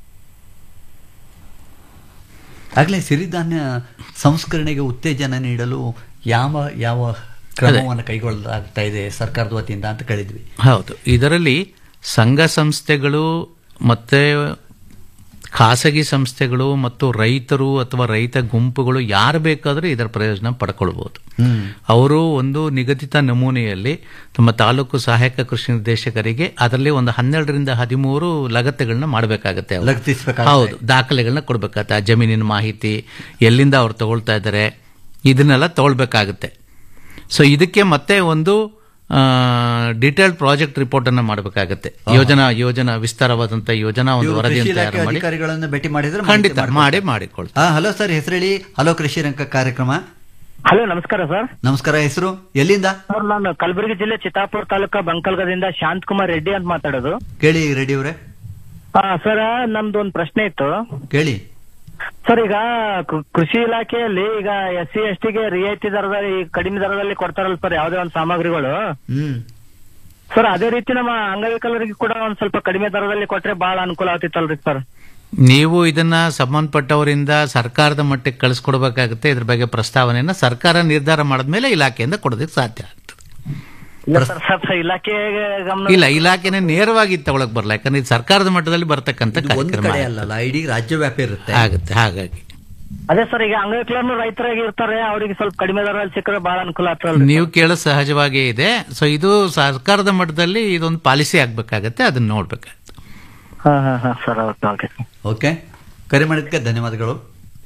ಆಗಲೇ ಸಿರಿಧಾನ್ಯ ಸಂಸ್ಕರಣೆಗೆ ಉತ್ತೇಜನ ನೀಡಲು ಯಾವ ಯಾವ ಕ್ರಮವನ್ನು ಕೈಗೊಳ್ಳಲಾಗ್ತಾ ಇದೆ ಸರ್ಕಾರದ ವತಿಯಿಂದ ಅಂತ ಕೇಳಿದ್ವಿ ಹೌದು ಇದರಲ್ಲಿ ಸಂಘ ಸಂಸ್ಥೆಗಳು ಮತ್ತೆ ಖಾಸಗಿ ಸಂಸ್ಥೆಗಳು ಮತ್ತು ರೈತರು ಅಥವಾ ರೈತ ಗುಂಪುಗಳು ಯಾರು ಬೇಕಾದರೂ ಇದರ ಪ್ರಯೋಜನ ಪಡ್ಕೊಳ್ಬಹುದು ಹ್ಮ್ ಅವರು ಒಂದು ನಿಗದಿತ ನಮೂನೆಯಲ್ಲಿ ತಮ್ಮ ತಾಲೂಕು ಸಹಾಯಕ ಕೃಷಿ ನಿರ್ದೇಶಕರಿಗೆ ಅದರಲ್ಲಿ ಒಂದು ಹನ್ನೆರಡರಿಂದ ಹದಿಮೂರು ಲಗತ್ತೆಗಳನ್ನ ಮಾಡಬೇಕಾಗತ್ತೆ ಅವ್ರು. ಲಗತ್ತಿಸ್ಬೇಕಾಗುತ್ತೆ. ಹೌದು ದಾಖಲೆಗಳನ್ನ ಕೊಡ್ಬೇಕಾಗತ್ತೆ ಆ ಜಮೀನಿನ ಮಾಹಿತಿ ಎಲ್ಲಿಂದ ಅವ್ರು ತಗೊಳ್ತಾ ಇದ್ದಾರೆ ಇದನ್ನೆಲ್ಲ ತಗೊಳ್ಬೇಕಾಗುತ್ತೆ ಸೊ ಇದಕ್ಕೆ ಮತ್ತೆ ಒಂದು ಡಿಟೇಲ್ಡ್ ಪ್ರಾಜೆಕ್ಟ್ ರಿಪೋರ್ಟ್ ಅನ್ನ ಮಾಡಬೇಕಾಗತ್ತೆ ಯೋಜನಾ ಯೋಜನಾ ವಿಸ್ತಾರವಾದಂತ ಯೋಜನಾ ಒಂದು ಇವರು ವರದಿ ಕೃಷಿ ತಯಾರು ಇಲಾಖೆ ಮಾಡಿ ಅಧಿಕಾರಿಗಳನ್ನ ಭೇಟಿ ಮಾಡಿದ್ರೆ ಖಂಡಿತ ಮಾಹಿತಿ ಮಾಡಿ ಮಾಡ್ಕೊಡ್ತಾರೆ. ಮಾಡಿಕೊಳ್ತಾರೆ ಹಾ ಹಲೋ ಸರ್ ಹೆಸರು ಹೇಳಿ ಹಲೋ ಕೃಷಿ ರಂಗ ಕಾರ್ಯಕ್ರಮ ಹಲೋ ನಮಸ್ಕಾರ ಸರ್ ನಮಸ್ಕಾರ ಹೆಸರು ಎಲ್ಲಿಂದ ಸರ್ ನಾನು ಕಲಬುರಗಿ ಜಿಲ್ಲೆ ಚಿತ್ತಾಪುರ ತಾಲೂಕಾ ಬಂಕಲ್ಗದಿಂದ ಶಾಂತ್ ಕುಮಾರ್ ರೆಡ್ಡಿ ಅಂತ ಮಾತಾಡೋದು ಕೇಳಿ ರೆಡ್ಡಿ ಅವರೇ ಹಾ ಸರ್ ನಮ್ದು ಒಂದು ಪ್ರಶ್ನೆ ಇತ್ತು ಕೇಳಿ ಸರ್ ಈಗ ಕೃ- ಕೃಷಿ ಇಲಾಖೆಯಲ್ಲಿ ಈಗ ಎಸ್ ಸಿ ಎಸ್ ಟಿಗೆ ರಿಯಾಯಿತಿ ದರದಲ್ಲಿ ಈ ಕಡಿಮೆ ದರದಲ್ಲಿ ಕೊಡ್ತಾರಲ್ಲ ಸರ್ ಯಾವುದೇ ಒಂದು ಸಾಮಗ್ರಿಗಳು ಹ್ಮ್ ಸರ್ ಅದೇ ರೀತಿ ನಮ್ಮ ಅಂಗವಿಕಲರಿಗೆ ಕೂಡ ಒಂದ್ ಸ್ವಲ್ಪ ಕಡಿಮೆ ದರದಲ್ಲಿ ಕೊಟ್ರೆ ಬಹಳ ಅನುಕೂಲ ಆಗ್ತಿತ್ತಲ್ರಿ ಸರ್ ನೀವು ಇದನ್ನ ಸಂಬಂಧಪಟ್ಟವರಿಂದ ಸರ್ಕಾರದ ಮಟ್ಟಕ್ಕೆ ಕಳಿಸ್ಕೊಡ್ಬೇಕಾಗುತ್ತೆ ಇದ್ರ ಬಗ್ಗೆ ಪ್ರಸ್ತಾವನೆಯನ್ನ ಸರ್ಕಾರ ನಿರ್ಧಾರ ಮಾಡಿದ್ಮೇಲೆ ಇಲಾಖೆಯಿಂದ ಕೊಡೋದಕ್ಕೆ ಸಾಧ್ಯ ಆಗ್ತದೆ ಇಲ್ಲ ಸರ್ ಸ್ವಲ್ಪ ಇಲಾಖೆ ಗಮನ ಇಲ್ಲ ಇಲಾಖೆನೇ ನೇರವಾಗಿ ತಗೊಳಕ್ ಬರಲ್ಲ ಯಾಕಂದ್ರೆ ಇದು ಸರ್ಕಾರದ ಮಟ್ಟದಲ್ಲಿ ಬರ್ತಕ್ಕಂಥ ಇದು ಒಂದು ಕಾರ್ಯಕ್ರಮ ಕಡೆ ಅಲ್ಲಲ್ಲ ಇಡೀ ರಾಜ್ಯವ್ಯಾಪಿ ಇರುತ್ತೆ ಆಗುತ್ತೆ ಹಾಗಾಗಿ ಅದೇ ಸರ್ ಈಗ ಅಂಗವಿಕಲರು ರೈತರಾಗಿ ಇರ್ತಾರೆ ಅವರಿಗೆ ಸ್ವಲ್ಪ ಕಡಿಮೆ ದರದಲ್ಲಿ ಸಿಕ್ಕರೆ ಬಹಳ ಅನುಕೂಲ ಆಗ್ತದಲ್ರಿ ನೀವು ಕೇಳೋ ಸಹಜವಾಗೇ ಇದೆ ಸೊ ಇದು ಸರ್ಕಾರದ ಮಟ್ಟದಲ್ಲಿ ಇದೊಂದು ಪಾಲಿಸಿ ಆಗ್ಬೇಕಾಗತ್ತೆ ಅದನ್ನ ನೋಡ್ಬೇಕಾಗತ್ತೆ ಹಾ ಹಾ ಹಾ ಸರ್ ಓಕೆ ಓಕೆ ಓಕೆ ಕರೆ ಮಾಡಿದ್ದಕ್ಕೆ ಧನ್ಯವಾದಗಳು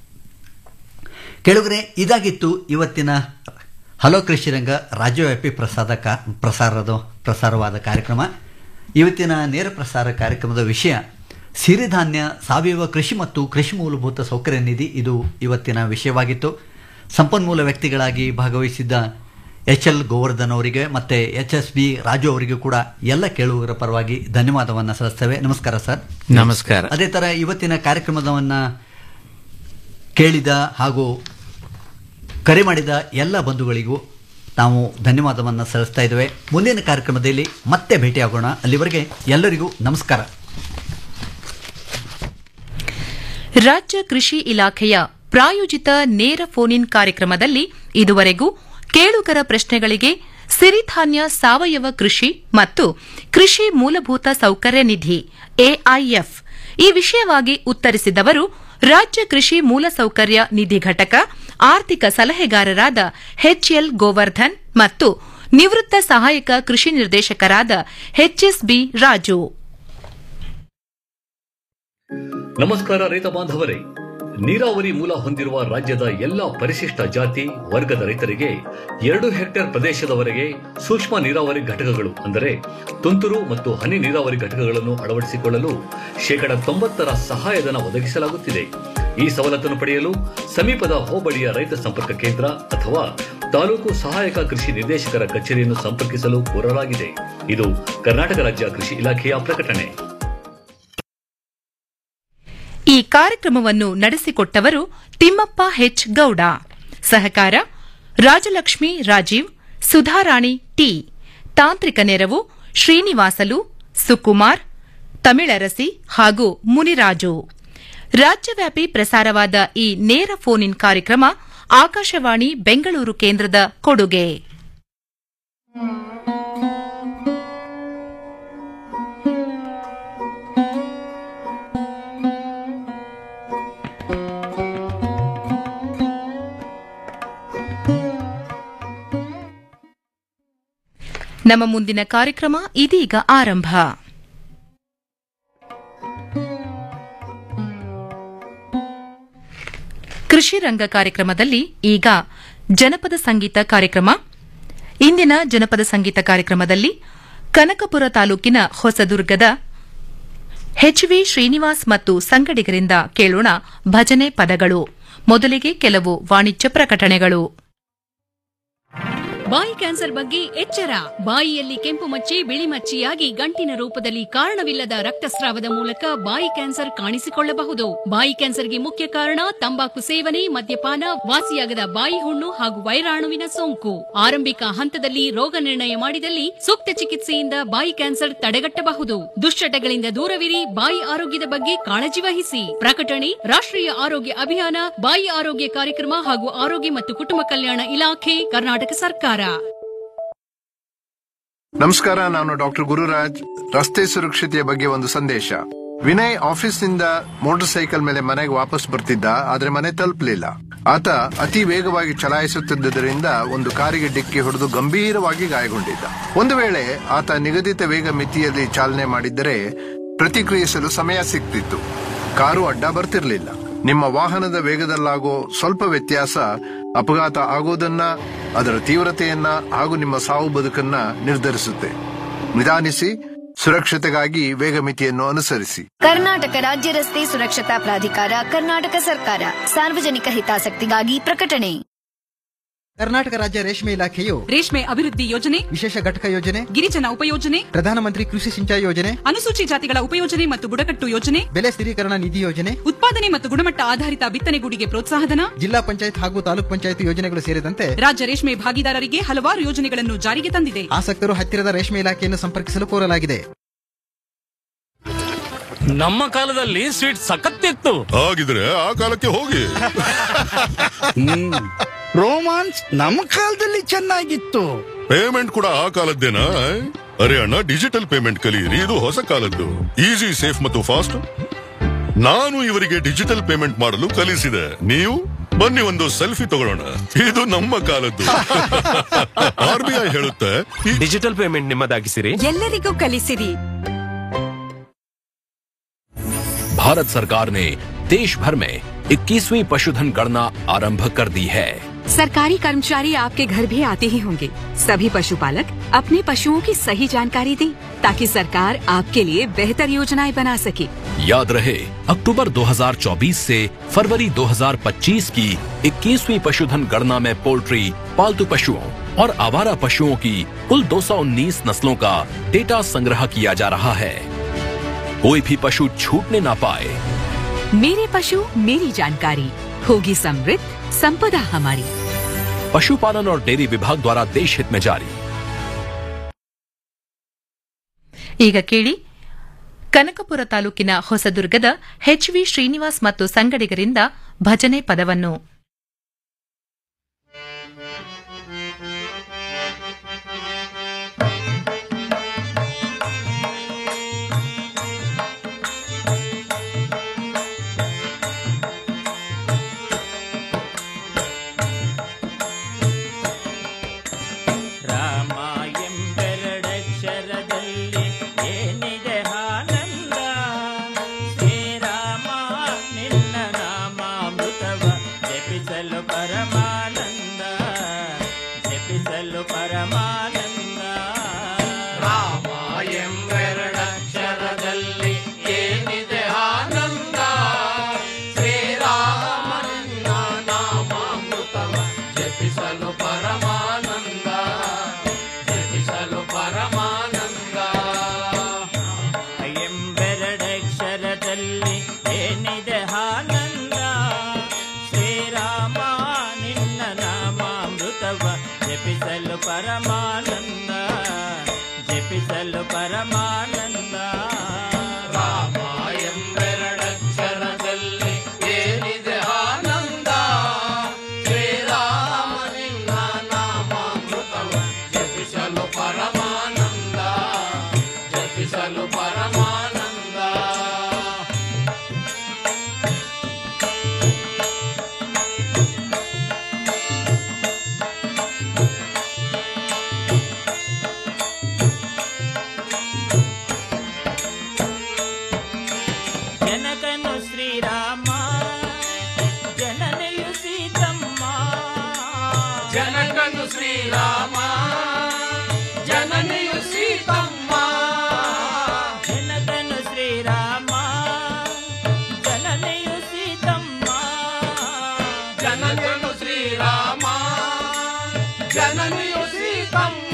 ಕೆಳಗರೆ ಇದಾಗಿತ್ತು ಇವತ್ತಿನ ಹಲೋ ಕೃಷಿ ರಂಗ ರಾಜ್ಯವ್ಯಾಪಿ ಪ್ರಸಾದ ಕಾ ಪ್ರಸಾರದ ಪ್ರಸಾರವಾದ ಕಾರ್ಯಕ್ರಮ ಇವತ್ತಿನ ನೇರ ಪ್ರಸಾರ ಕಾರ್ಯಕ್ರಮದ ವಿಷಯ ಸಿರಿಧಾನ್ಯ ಸಾವಯವ ಕೃಷಿ ಮತ್ತು ಕೃಷಿ ಮೂಲಭೂತ ಸೌಕರ್ಯ ನಿಧಿ ಇದು ಇವತ್ತಿನ ವಿಷಯವಾಗಿತ್ತು ಸಂಪನ್ಮೂಲ ವ್ಯಕ್ತಿಗಳಾಗಿ ಭಾಗವಹಿಸಿದ್ದ ಎಚ್ ಎಲ್ ಗೋವರ್ಧನ್ ಅವರಿಗೆ ಮತ್ತು ಎಚ್ ಎಸ್ ಬಿ ರಾಜು ಅವರಿಗೂ ಕೂಡ ಎಲ್ಲ ಕೇಳುಗರ ಪರವಾಗಿ ಧನ್ಯವಾದವನ್ನು ಸಲ್ಲಿಸ್ತೇವೆ ನಮಸ್ಕಾರ ಸರ್ ನಮಸ್ಕಾರ ಅದೇ ಥರ ಇವತ್ತಿನ ಕಾರ್ಯಕ್ರಮವನ್ನು ಕೇಳಿದ ಹಾಗೂ ಕರೆ ಮಾಡಿದ ಎಲ್ಲ ಬಂಧುಗಳಿಗೂ ನಾವು ಧನ್ಯವಾದವನ್ನು ಸಲ್ಲಿಸ್ತಾ ಇದ್ದೇವೆ ಮುಂದಿನ ಕಾರ್ಯಕ್ರಮದಲ್ಲಿ ಮತ್ತೆ ಭೇಟಿಯಾಗೋಣ ಅಲ್ಲಿವರೆಗೆ ಎಲ್ಲರಿಗೂ ನಮಸ್ಕಾರ ರಾಜ್ಯ ಕೃಷಿ ಇಲಾಖೆಯ ಪ್ರಾಯೋಜಿತ ನೇರ ಫೋನ್ ಇನ್ ಕಾರ್ಯಕ್ರಮದಲ್ಲಿ ಇದುವರೆಗೂ ಕೇಳುಗರ ಪ್ರಶ್ನೆಗಳಿಗೆ ಸಿರಿಧಾನ್ಯ ಸಾವಯವ ಕೃಷಿ ಮತ್ತು ಕೃಷಿ ಮೂಲಭೂತ ಸೌಕರ್ಯ ನಿಧಿ ಎಐಎಫ್ ಈ ವಿಷಯವಾಗಿ ಉತ್ತರಿಸಿದವರು ರಾಜ್ಯ ಕೃಷಿ ಮೂಲಸೌಕರ್ಯ ನಿಧಿ ಘಟಕ ಆರ್ಥಿಕ ಸಲಹೆಗಾರರಾದ ಎಚ್ಎಲ್ ಗೋವರ್ಧನ್ ಮತ್ತು ನಿವೃತ್ತ ಸಹಾಯಕ ಕೃಷಿ ನಿರ್ದೇಶಕರಾದ ಎಚ್ಎಸ್ಬಿ ರಾಜು ನಮಸ್ಕಾರ ರೈತ ಬಾಂಧವರೇ ನೀರಾವರಿ ಮೂಲ ಹೊಂದಿರುವ ರಾಜ್ಯದ ಎಲ್ಲಾ ಪರಿಶಿಷ್ಟ ಜಾತಿ ವರ್ಗದ ರೈತರಿಗೆ ಎರಡು ಹೆಕ್ಟೇರ್ ಪ್ರದೇಶದವರೆಗೆ ಸೂಕ್ಷ್ಮ ನೀರಾವರಿ ಘಟಕಗಳು ಅಂದರೆ ತುಂತುರು ಮತ್ತು ಹನಿ ನೀರಾವರಿ ಘಟಕಗಳನ್ನು ಅಳವಡಿಸಿಕೊಳ್ಳಲು ಶೇಕಡ ತೊಂಬತ್ತರ ಸಹಾಯಧನ ಒದಗಿಸಲಾಗುತ್ತಿದೆ ಈ ಸವಲತ್ತನ್ನು ಪಡೆಯಲು ಸಮೀಪದ ಹೋಬಳಿಯ ರೈತ ಸಂಪರ್ಕ ಕೇಂದ್ರ ಅಥವಾ ತಾಲೂಕು ಸಹಾಯಕ ಕೃಷಿ ನಿರ್ದೇಶಕರ ಕಚೇರಿಯನ್ನು ಸಂಪರ್ಕಿಸಲು ಕೋರಲಾಗಿದೆ ಇದು ಕರ್ನಾಟಕ ರಾಜ್ಯ ಕೃಷಿ ಇಲಾಖೆಯ ಪ್ರಕಟಣೆ ಈ ಕಾರ್ಯಕ್ರಮವನ್ನು ನಡೆಸಿಕೊಟ್ಟವರು ತಿಮ್ಮಪ್ಪ ಹೆಚ್ ಗೌಡ ಸಹಕಾರ ರಾಜಲಕ್ಷ್ಮಿ ರಾಜೀವ್ ಸುಧಾರಾಣಿ ಟಿ ತಾಂತ್ರಿಕ ನೆರವು ಶ್ರೀನಿವಾಸಲು ಸುಕುಮಾರ್ ತಮಿಳರಸಿ ಹಾಗೂ ಮುನಿರಾಜು ರಾಜ್ಯವ್ಯಾಪಿ ಪ್ರಸಾರವಾದ ಈ ನೇರ ಫೋನ್ ಇನ್ ಕಾರ್ಯಕ್ರಮ ಆಕಾಶವಾಣಿ ಬೆಂಗಳೂರು ಕೇಂದ್ರದ ಕೊಡುಗೆ ನಮ್ಮ ಮುಂದಿನ ಕಾರ್ಯಕ್ರಮ ಇದೀಗ ಆರಂಭ ಕೃಷಿ ರಂಗ ಕಾರ್ಯಕ್ರಮದಲ್ಲಿ ಈಗ ಜನಪದ ಸಂಗೀತ ಕಾರ್ಯಕ್ರಮ ಇಂದಿನ ಜನಪದ ಸಂಗೀತ ಕಾರ್ಯಕ್ರಮದಲ್ಲಿ ಕನಕಪುರ ತಾಲೂಕಿನ ಹೊಸದುರ್ಗದ ಎಚ್ವಿ ಶ್ರೀನಿವಾಸ್ ಮತ್ತು ಸಂಗಡಿಗರಿಂದ ಕೇಳೋಣ ಭಜನೆ ಪದಗಳು ಮೊದಲಿಗೆ ಕೆಲವು ವಾಣಿಜ್ಯ ಪ್ರಕಟಣೆಗಳು ಬಾಯಿ ಕ್ಯಾನ್ಸರ್ ಬಗ್ಗೆ ಎಚ್ಚರ ಬಾಯಿಯಲ್ಲಿ ಕೆಂಪು ಮಚ್ಚೆ ಬಿಳಿ ಮಚ್ಚೆಯಾಗಿ ಗಂಟಿನ ರೂಪದಲ್ಲಿ ಕಾರಣವಿಲ್ಲದ ರಕ್ತಸ್ರಾವದ ಮೂಲಕ ಬಾಯಿ ಕ್ಯಾನ್ಸರ್ ಕಾಣಿಸಿಕೊಳ್ಳಬಹುದು ಬಾಯಿ ಕ್ಯಾನ್ಸರ್ಗೆ ಮುಖ್ಯ ಕಾರಣ ತಂಬಾಕು ಸೇವನೆ ಮದ್ಯಪಾನ ವಾಸಿಯಾಗದ ಬಾಯಿ ಹುಣ್ಣು ಹಾಗೂ ವೈರಾಣುವಿನ ಸೋಂಕು ಆರಂಭಿಕ ಹಂತದಲ್ಲಿ ರೋಗ ನಿರ್ಣಯ ಮಾಡಿದಲ್ಲಿ ಸೂಕ್ತ ಚಿಕಿತ್ಸೆಯಿಂದ ಬಾಯಿ ಕ್ಯಾನ್ಸರ್ ತಡೆಗಟ್ಟಬಹುದು ದುಶ್ಚಟಗಳಿಂದ ದೂರವಿರಿ ಬಾಯಿ ಆರೋಗ್ಯದ ಬಗ್ಗೆ ಕಾಳಜಿ ವಹಿಸಿ ಪ್ರಕಟಣೆ ರಾಷ್ಟ್ರೀಯ ಆರೋಗ್ಯ ಅಭಿಯಾನ ಬಾಯಿ ಆರೋಗ್ಯ ಕಾರ್ಯಕ್ರಮ ಹಾಗೂ ಆರೋಗ್ಯ ಮತ್ತು ಕುಟುಂಬ ಕಲ್ಯಾಣ ಇಲಾಖೆ ಕರ್ನಾಟಕ ಸರ್ಕಾರ ನಮಸ್ಕಾರ ನಾನು ಡಾಕ್ಟರ್ ಗುರುರಾಜ್ ರಸ್ತೆ ಸುರಕ್ಷತೆಯ ಬಗ್ಗೆ ಒಂದು ಸಂದೇಶ ವಿನಯ್ ಆಫೀಸ್ನಿಂದ ಮೋಟಾರ್ ಸೈಕಲ್ ಮೇಲೆ ಮನೆಗೆ ವಾಪಸ್ ಬರ್ತಿದ್ದ ಆದ್ರೆ ಮನೆ ತಲುಪಲಿಲ್ಲ ಆತ ಅತಿ ವೇಗವಾಗಿ ಚಲಾಯಿಸುತ್ತಿದ್ದುದರಿಂದ ಒಂದು ಕಾರಿಗೆ ಡಿಕ್ಕಿ ಹೊಡೆದು ಗಂಭೀರವಾಗಿ ಗಾಯಗೊಂಡಿದ್ದ ಒಂದು ವೇಳೆ ಆತ ನಿಗದಿತ ವೇಗ ಮಿತಿಯಲ್ಲಿ ಚಾಲನೆ ಮಾಡಿದ್ದರೆ ಪ್ರತಿಕ್ರಿಯಿಸಲು ಸಮಯ ಸಿಗ್ತಿತ್ತು ಕಾರು ಅಡ್ಡ ಬರ್ತಿರ್ಲಿಲ್ಲ ನಿಮ್ಮ ವಾಹನದ ವೇಗದಲ್ಲಾಗೋ ಸ್ವಲ್ಪ ವ್ಯತ್ಯಾಸ ಅಪಘಾತ ಆಗೋದನ್ನ ಅದರ ತೀವ್ರತೆಯನ್ನ ಹಾಗೂ ನಿಮ್ಮ ಸಾವು ಬದುಕನ್ನ ನಿರ್ಧರಿಸುತ್ತೆ ನಿಧಾನಿಸಿ ಸುರಕ್ಷತೆಗಾಗಿ ವೇಗ ಮಿತಿಯನ್ನು ಅನುಸರಿಸಿ ಕರ್ನಾಟಕ ರಾಜ್ಯ ರಸ್ತೆ ಸುರಕ್ಷತಾ ಪ್ರಾಧಿಕಾರ ಕರ್ನಾಟಕ ಸರ್ಕಾರ ಸಾರ್ವಜನಿಕ ಹಿತಾಸಕ್ತಿಗಾಗಿ ಪ್ರಕಟಣೆ ಕರ್ನಾಟಕ ರಾಜ್ಯ ರೇಷ್ಮೆ ಇಲಾಖೆಯು ರೇಷ್ಮೆ ಅಭಿವೃದ್ಧಿ ಯೋಜನೆ ವಿಶೇಷ ಘಟಕ ಯೋಜನೆ ಗಿರಿಜನ ಉಪಯೋಜನೆ ಪ್ರಧಾನಮಂತ್ರಿ ಕೃಷಿ ಸಿಂಚಾಯಿ ಯೋಜನೆ ಅನುಸೂಚಿ ಜಾತಿಗಳ ಉಪಯೋಜನೆ ಮತ್ತು ಬುಡಕಟ್ಟು ಯೋಜನೆ ಬೆಲೆ ಸ್ಥಿರೀಕರಣ ನಿಧಿ ಯೋಜನೆ ಉತ್ಪಾದನೆ ಮತ್ತು ಗುಣಮಟ್ಟ ಆಧಾರಿತ ಬಿತ್ತನೆಗೂಡಿಗೆ ಪ್ರೋತ್ಸಾಹಧನ ಜಿಲ್ಲಾ ಪಂಚಾಯತ್ ಹಾಗೂ ತಾಲೂಕ್ ಪಂಚಾಯತ್ ಯೋಜನೆಗಳು ಸೇರಿದಂತೆ ರಾಜ್ಯ ರೇಷ್ಮೆ ಭಾಗಿದಾರರಿಗೆ ಹಲವಾರು ಯೋಜನೆಗಳನ್ನು ಜಾರಿಗೆ ತಂದಿದೆ ಆಸಕ್ತರು ಹತ್ತಿರದ ರೇಷ್ಮೆ ಇಲಾಖೆಯನ್ನು ಸಂಪರ್ಕಿಸಲು ಕೋರಲಾಗಿದೆ ನಮ್ಮ ಕಾಲದಲ್ಲಿ ಸ್ವೀಟ್ ಸಖತ್ತಿತ್ತು ಹಾಗಿದ್ರೆ ಆ ಕಾಲಕ್ಕೆ ಹೋಗಿ ರೋಮಾನ್ಸ್ ನಮ್ಮ ಕಾಲದಲ್ಲಿ ಚೆನ್ನಾಗಿತ್ತು ಪೇಮೆಂಟ್ ಕೂಡ ಆ ಕಾಲದ್ದೇನಾ ಅರೆ ಅಣ್ಣ ಡಿಜಿಟಲ್ ಪೇಮೆಂಟ್ ಕಲಿಯಿರಿ ಇದು ಹೊಸ ಕಾಲದ್ದು ಈಸಿ ಸೇಫ್ ಮತ್ತು ಫಾಸ್ಟ್ ನಾನು ಇವರಿಗೆ ಡಿಜಿಟಲ್ ಪೇಮೆಂಟ್ ಮಾಡಲು ಕಲಿಸಿದೆ ನೀವು ಬನ್ನಿ ಒಂದು ಸೆಲ್ಫಿ ತಗೊಳ್ಳೋಣ ಇದು ನಮ್ಮ ಕಾಲದ್ದು ಆರ್ ಬಿ ಐ ಹೇಳುತ್ತೆ ಡಿಜಿಟಲ್ ಪೇಮೆಂಟ್ ನಿಮ್ಮದಾಗಿಸಿರಿ ಎಲ್ಲರಿಗೂ ಕಲಿಸಿರಿ भारत सरकार ने देश भर में 21वीं पशुधन गणना आरंभ कर दी है सरकारी कर्मचारी आपके घर भी आते ही होंगे सभी पशुपालक अपने पशुओं की सही जानकारी दें ताकि सरकार आपके लिए बेहतर योजनाएं बना सके याद रहे अक्टूबर 2024 से फरवरी 2025 की 21वीं पशुधन गणना में पोल्ट्री पालतू पशुओं और आवारा पशुओं की कुल 219 नस्लों का डेटा संग्रह किया जा रहा है कोई भी पशु छूटने ना पाए मेरे पशु मेरी जानकारी होगी समृद्ध संपदा हमारी पशुपालन और डेयरी विभाग द्वारा देश हित में जारी ಈಗ ಕೇಳಿ ಕನಕಪುರ ತಾಲೂಕಿನ ಹೊಸದುರ್ಗದ ಎಚ್ವಿ ಶ್ರೀನಿವಾಸ್ ಮತ್ತು ಸಂಗಡಿಗರಿಂದ ಭಜನೆ ಪದವನ್ನು ರಾಮ ಎಂಬೆರಡಕ್ಷರದಲ್ಲಿ ಏನಿದೆ ಆನಂದ ಶ್ರೀರಾಮ ನಿನ್ನ ನಾಮ ಏನಿದೆ ಆನಂದ ಶ್ರೀರಾಮ ನಿನ್ನ ನಾಮಾಮೃತವ ಜಪಿಸಲು ಪರಮಾನಂದ ಜಪಿಸಲು ಪರಮಾನಂದ ರಾಮ ಎಂಬೆರಡಕ್ಷರದಲ್ಲಿ ಏನಿದೆ ಆನಂದ ಶ್ರೀರಾಮ ನಿನ್ನ ನಾಮಾಮೃತವ ಜಪಿಸಲು ಪರಮಾನಂದ ಜಪಿಸಲು ಪರಮಾನಂದ ಜನಕನು ಶ್ರೀರಾಮ ಜನನೆಯು ಸೀತಮ್ಮ ಜನಕನು ಶ್ರೀರಾಮ ಜನನೆಯು ಸೀತಮ್ಮ ಜನಕನು ಶ್ರೀರಾಮ ಜನನೆಯು ಸೀತಮ್ಮ ಜನಕನು ಶ್ರೀರಾಮ ಜನನೆಯು ಸೀತಮ್ಮ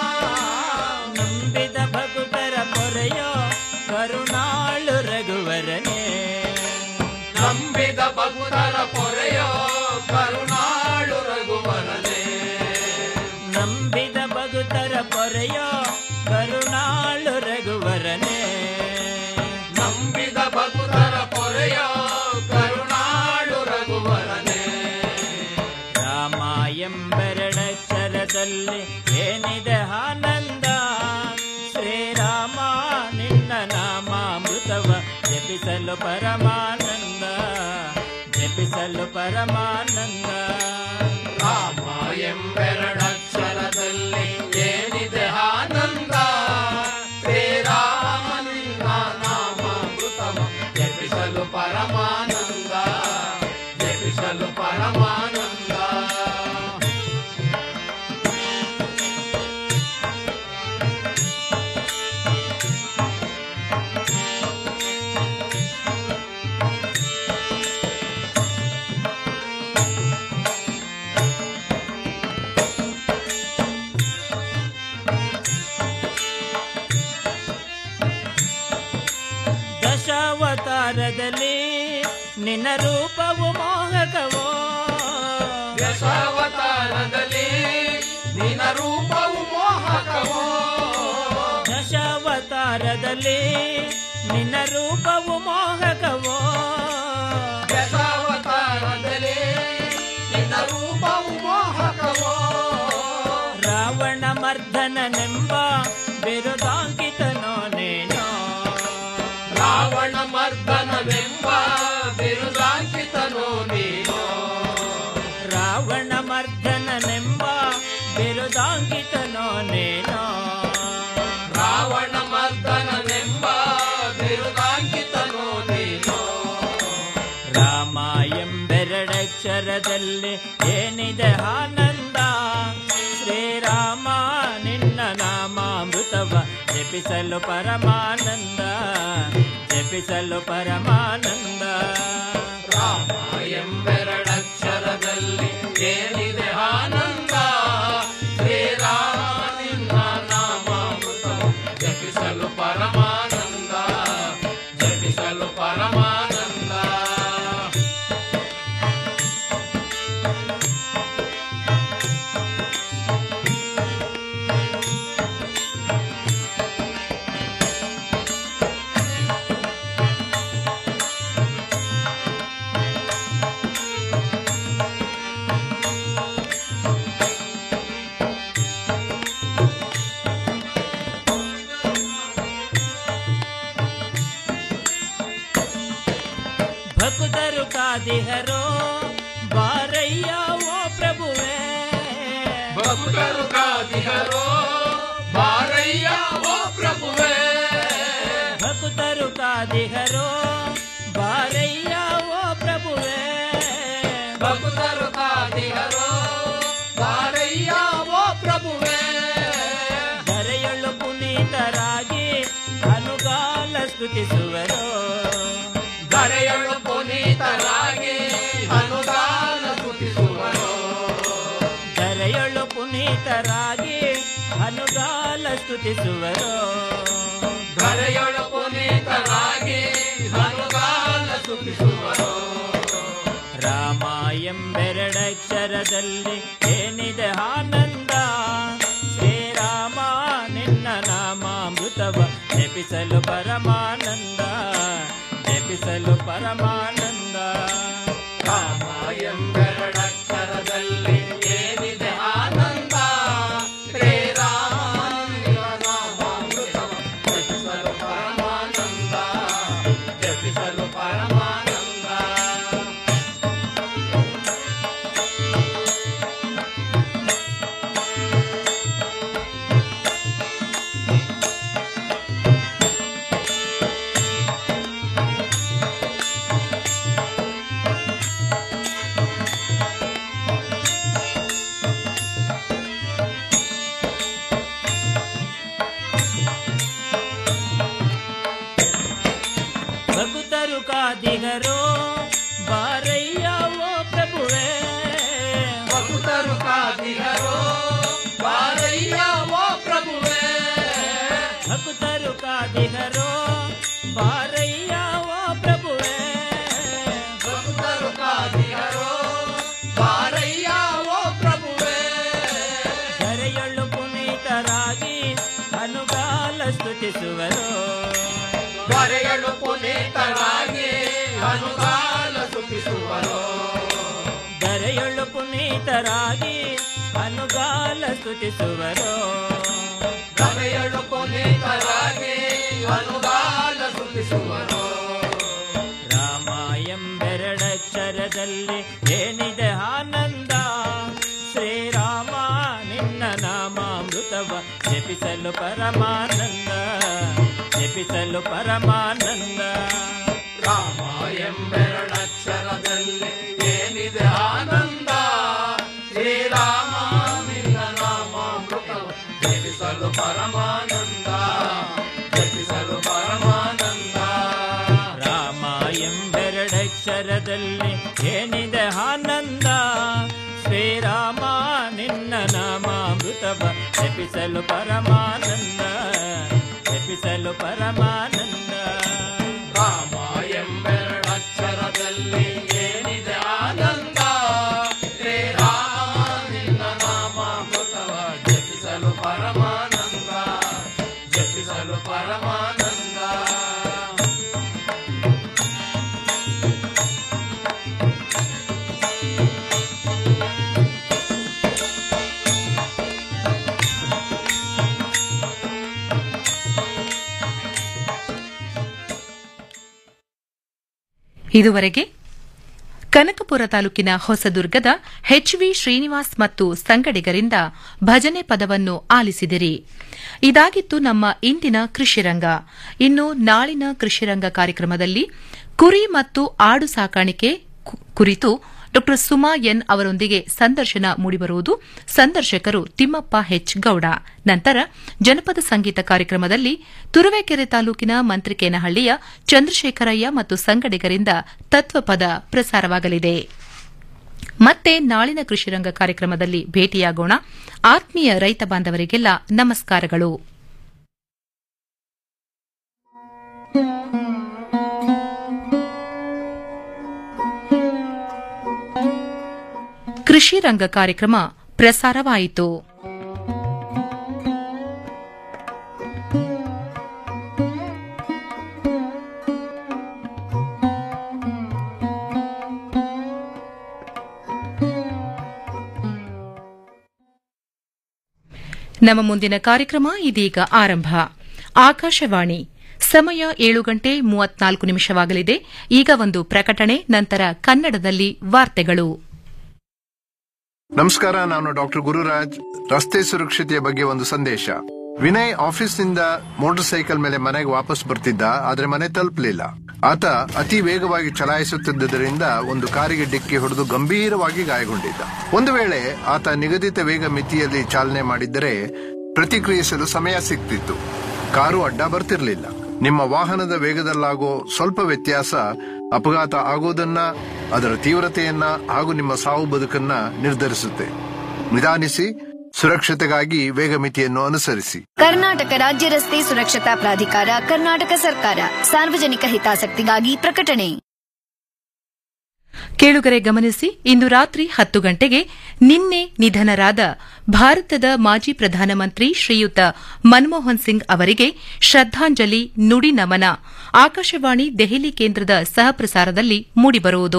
ನಂಬಿದ ಭಕ್ತರ ಪೊರೆಯೋ ಕರುಣಾಳು ರಘುವರನೇ ನಂಬಿದ ಭಕ್ತರ ಪೊರೆಯೋ ಕರುಣಾಳು ರಘುವರನೇ ನಂಬಿದ ಭಕ್ತರ ಪೊರೆಯೋ ಕರುಣಾಳು ರಘುವರನೇ ನಂಬಿದ ಭಕ್ತರ ಪೊರೆಯೋ ಕರುಣಾಳು ರಘುವರನೇ ರಾಮ ಎಂಬೆರಡಕ್ಷರದಲ್ಲಿ ಏನಿದೆ ಆನಂದ ಶ್ರೀರಾಮ ನಿನ್ನ ನಾಮಾಮೃತವ ಜಪಿಸಲು ಪರಮಾನಂದ ಜಪಿಸಲು ಪರಮಾನಂದ ರಾಮ ಎಂಬೆರಡಕ್ಷರದಲ್ಲಿ ಏನಿದೆ ಆನಂದ ಶ್ರೀರಾಮ ನಿನ್ನ ನಾಮಾಮೃತವ ಜಪಿಸಲು ಪರಮಾನಂದ ಜಪಿಸಲು ಪರಮಾನಂದ ದಶಾವತಾರದಲ್ಲಿ ನಿನ್ನ ರೂಪವು ಮೋಹಕವೋ ದಶಾವತಾರದಲ್ಲಿ ನಿನ್ನ ರೂಪವು ಮೋಹಕವೋ ದಶಾವತಾರದಲ್ಲಿ ನಿನ್ನ ರೂಪವು ಮೋಹಕವೋ ದಶಾವತಾರದಲ್ಲಿ ನಿನ್ನ ರೂಪವು ಮೋಹಕವೋ ರಾವಣ ಮರ್ದನನೆಂಬ ಬಿರುದಾಂಕಿತನೋ ನೀನೋ ರಾವಣ ಮರ್ದನವೆಂಬ ಬಿರುದಾಂಕಿತನೋ ನೀನೋ ರಾವಣ ಮರ್ದನನೆಂಬ ಬಿರುದಾಂಕಿತನೋ ನೀನೋ ರಾವಣ ಮರ್ದನನೆಂಬ ಬಿರುದಾಂಕಿತನೋ ನೀನೋ ರಾಮ ಎಂಬೆರಡಕ್ಷರದಲ್ಲಿ ಏನಿದೆ ಆನಂದ ಶ್ರೀರಾಮ ನಿನ್ನ ನಾಮಾಮೃತವ ಜಪಿಸಲು ಪರಮಾನಂದ ಜಪಿಸಲು ಪರಮಾನಂದ ರಾಮ ಎಂಬೆರಡಕ್ಷರದಲ್ಲಿ ಏನಿದೆ ಆನಂದ ಶ್ರೀರಾಮ ನಿನ್ನ ನಾಮಾಮೃತವ ಜಪಿಸಲು ಪರಮಾನಂದ ಜಪಿಸಲು ಪರಮಾನಂದ ಭಕ್ತರು ಕಾದಿಹರೋ ಬಾರಯ್ಯ ಓ ಪ್ರಭುವೇ ಭಕ್ತರು ಕಾದಿಹರೋ ಬಾರಯ್ಯ ಓ ಪ್ರಭುವೇ ಭಕ್ತರು ಕಾದಿಹರೋ ಬಾರಯ್ಯ ಓ ಪ್ರಭುವೇ ಭಕ್ತರು ಕಾದಿಹರೋ ಬಾರಯ್ಯ ಓ ಪ್ರಭುವೇ ಧರೆಯೊಳು ಪುನೀತರಾಗಿ ಅನುಗಾಲ ಸ್ತುತಿಸುವರು ಧರೆಯೊಳು ಪುನೀತರಾಗಿ ಅನುದಾನ ಸ್ತುತಿಸುವರು ಧರೆಯೊಳು ಪುನೀತರಾಗಿ ಅನುಗಾಲ ಸ್ತುತಿಸುವರು ಧರೆಯೊಳು ಪುನೀತರಾಗಿ ಅನುಗಾಲ ಸ್ತುತಿಸುವರು ಸುಖಿಸುವರು ರಾಮ ಎಂಬೆರಡಕ್ಷರದಲ್ಲಿ ಏನಿದೆ ಆನಂದ ಶ್ರೀರಾಮ ನಿನ್ನ ನಾಮಾಮೃತವ ಜಪಿಸಲು ಪರಮಾನಂದ ಜಪಿಸಲು ಪರಮಾನಂದ ರಾಮ ಎಂಬೆರಡಕ್ಷರದಲ್ಲಿ ಏನಿದೆ ಆನಂದ ಶ್ರೀರಾಮ ನಿನ್ನ ನಾಮಾಮೃತವ ಜಪಿಸಲು ಪರಮಾನಂದ ಜಪಿಸಲು ಪರಮಾನಂದ ಭಕ್ತರು ಕಾದಿಗರೋ ಬಾರಯ್ಯ ಓ ಪ್ರಭುವೇ ಭಕ್ತರು ಕಾದಿಗರೋ ಬಾರಯ್ಯ ಓ ಪ್ರಭುವೇ ಭಕ್ತರು ಕಾದಿಗರೋ ಬಾರಯ್ಯ ಓ ಪ್ರಭುವೇ ಭಕ್ತರು ಕಾದಿಗರೋ ಬಾರಯ್ಯ ಓ ಪ್ರಭುವೇ ಕರೆಯೊಳ್ಳು ಪುನೀತರಾಗಿ ಅನುಗಾಲ ಸ್ತುತಿಸುವರು ಬರೆಯಲು ಪುನೀತರಾಗಿ ಅನುಗಾಲ ಸುಖಿಸುವರು ದರೆಯೊಳ್ಳು ಪುನೀತರಾಗಿ ಅನುಗಾಲ ಸ್ತುತಿಸುವರು ದರೆಯೊಳ್ಳು ಪುನೀತರಾಗಿ ಅನುಗಾಲ ಸುಖಿಸುವರು ರಾಮ ಎಂಬೆರಡಕ್ಷರದಲ್ಲಿ ಏನಿದೆ ಆನಂದ ಶ್ರೀರಾಮ ನಿನ್ನ ನಾಮಾಮೃತವ ಜಪಿಸಲು ಪರಮಾನಂದ ಜಪಿಸಲು ಪರಮಾನಂದ ರಾಮ ಎಂಬೆರಡಕ್ಷರದಲ್ಲಿ ಏನಿದೆ ಆನಂದ ಶ್ರೀರಾಮ ನಿನ್ನ ನಾಮಾಮೃತವ ಜಪಿಸಲು ಪರಮಾನಂದ ಜಪಿಸಲು ಪರಮಾನಂದ ರಾಮ ಎಂಬೆರಡಕ್ಷರದಲ್ಲಿ ಏನಿದೆ ಆನಂದ ಶ್ರೀರಾಮ ನಿನ್ನ ನಾಮಾಮೃತವ ಜಪಿಸಲು ಪರಮಾನಂದ ಜಪಿಸಲು ಪರಮಾನಂದ ರಾಮ ಎಂಬೆರಡಕ್ಷರದಲ್ಲಿ ಏನಿದೆ ಆನಂದ ಶ್ರೀರಾಮ ನಿನ್ನ ನಾಮಾಮೃತವ ಜಪಿಸಲು ಪರಮಾನಂದ ಜಪಿಸಲು ಪರಮಾನಂದ ಇದುವರೆಗೆ ಕನಕಪುರ ತಾಲೂಕಿನ ಹೊಸದುರ್ಗದ ಎಚ್ವಿ ಶ್ರೀನಿವಾಸ್ ಮತ್ತು ಸಂಗಡಿಗರಿಂದ ಭಜನೆ ಪದವನ್ನು ಆಲಿಸಿದಿರಿ ಇದಾಗಿತ್ತು ನಮ್ಮ ಇಂದಿನ ಕೃಷಿರಂಗ ಇನ್ನು ನಾಳಿನ ಕೃಷಿರಂಗ ಕಾರ್ಯಕ್ರಮದಲ್ಲಿ ಕುರಿ ಮತ್ತು ಆಡು ಸಾಕಾಣಿಕೆ ಕು- ಕುರಿತು ಡಾ ಸುಮಾ ಎನ್ ಅವರೊಂದಿಗೆ ಸಂದರ್ಶನ ಮೂಡಿಬರುವುದು ಸಂದರ್ಶಕರು ತಿಮ್ಮಪ್ಪ ಹೆಚ್ ಗೌಡ ನಂತರ ಜನಪದ ಸಂಗೀತ ಕಾರ್ಯಕ್ರಮದಲ್ಲಿ ತುರುವೇಕೆರೆ ತಾಲೂಕಿನ ಮಂತ್ರಿಕೇನಹಳ್ಳಿಯ ಚಂದ್ರಶೇಖರಯ್ಯ ಮತ್ತು ಸಂಗಡಿಗರಿಂದ ತತ್ವಪದ ಪ್ರಸಾರವಾಗಲಿದೆ ಮತ್ತೆ ನಾಳಿನ ಕೃಷಿರಂಗ ಕಾರ್ಯಕ್ರಮದಲ್ಲಿ ಭೇಟಿಯಾಗೋಣ ಆತ್ಮೀಯ ರೈತ ಬಾಂಧವರಿಗೆಲ್ಲ ನಮಸ್ಕಾರಗಳು ಕೃಷಿ ರಂಗ ಕಾರ್ಯಕ್ರಮ ಪ್ರಸಾರವಾಯಿತು ನಮ್ಮ ಮುಂದಿನ ಕಾರ್ಯಕ್ರಮ ಇದೀಗ ಆರಂಭ ಆಕಾಶವಾಣಿ ಸಮಯ ಏಳು ಗಂಟೆ ಮೂವತ್ನಾಲ್ಕು ನಿಮಿಷವಾಗಲಿದೆ ಈಗ ಒಂದು ಪ್ರಕಟಣೆ ನಂತರ ಕನ್ನಡದಲ್ಲಿ ವಾರ್ತೆಗಳು ನಮಸ್ಕಾರ ನಾನು ಡಾಕ್ಟರ್ ಗುರುರಾಜ್ ರಸ್ತೆ ಸುರಕ್ಷತೆಯ ಬಗ್ಗೆ ಒಂದು ಸಂದೇಶ ವಿನಯ್ ಆಫೀಸ್ನಿಂದ ಮೋಟಾರ್ ಸೈಕಲ್ ಮೇಲೆ ಮನೆಗೆ ವಾಪಸ್ ಬರ್ತಿದ್ದ ಆದ್ರೆ ಮನೆ ತಲುಪಲಿಲ್ಲ ಆತ ಅತಿ ವೇಗವಾಗಿ ಚಲಾಯಿಸುತ್ತಿದ್ದರಿಂದ ಒಂದು ಕಾರಿಗೆ ಡಿಕ್ಕಿ ಹೊಡೆದು ಗಂಭೀರವಾಗಿ ಗಾಯಗೊಂಡಿದ್ದ ಒಂದು ವೇಳೆ ಆತ ನಿಗದಿತ ವೇಗ ಮಿತಿಯಲ್ಲಿ ಚಾಲನೆ ಮಾಡಿದ್ದರೆ ಪ್ರತಿಕ್ರಿಯಿಸಲು ಸಮಯ ಸಿಗ್ತಿತ್ತು ಕಾರು ಅಡ್ಡ ಬರ್ತಿರ್ಲಿಲ್ಲ ನಿಮ್ಮ ವಾಹನದ ವೇಗದಲ್ಲಾಗೋ ಸ್ವಲ್ಪ ವ್ಯತ್ಯಾಸ ಅಪಘಾತ ಆಗೋದನ್ನ ಅದರ ತೀವ್ರತೆಯನ್ನ ಹಾಗೂ ನಿಮ್ಮ ಸಾವು ಬದುಕನ್ನ ನಿರ್ಧರಿಸುತ್ತೆ ನಿಧಾನಿಸಿ ಸುರಕ್ಷತೆಗಾಗಿ ವೇಗ ಮಿತಿಯನ್ನು ಅನುಸರಿಸಿ ಕರ್ನಾಟಕ ರಾಜ್ಯ ರಸ್ತೆ ಸುರಕ್ಷತಾ ಪ್ರಾಧಿಕಾರ ಕರ್ನಾಟಕ ಸರ್ಕಾರ ಸಾರ್ವಜನಿಕ ಹಿತಾಸಕ್ತಿಗಾಗಿ ಪ್ರಕಟಣೆ ಕೇಳುಗರೆ ಗಮನಿಸಿ ಇಂದು ರಾತ್ರಿ ಹತ್ತು ಗಂಟೆಗೆ ನಿನ್ನೆ ನಿಧನರಾದ ಭಾರತದ ಮಾಜಿ ಪ್ರಧಾನಮಂತ್ರಿ ಶ್ರೀಯುತ ಮನಮೋಹನ್ ಸಿಂಗ್ ಅವರಿಗೆ ಶ್ರದ್ದಾಂಜಲಿ ನುಡಿ ನಮನ ಆಕಾಶವಾಣಿ ದೆಹಲಿ ಕೇಂದ್ರದ ಸಹಪ್ರಸಾರದಲ್ಲಿ ಮೂಡಿಬರುವುದು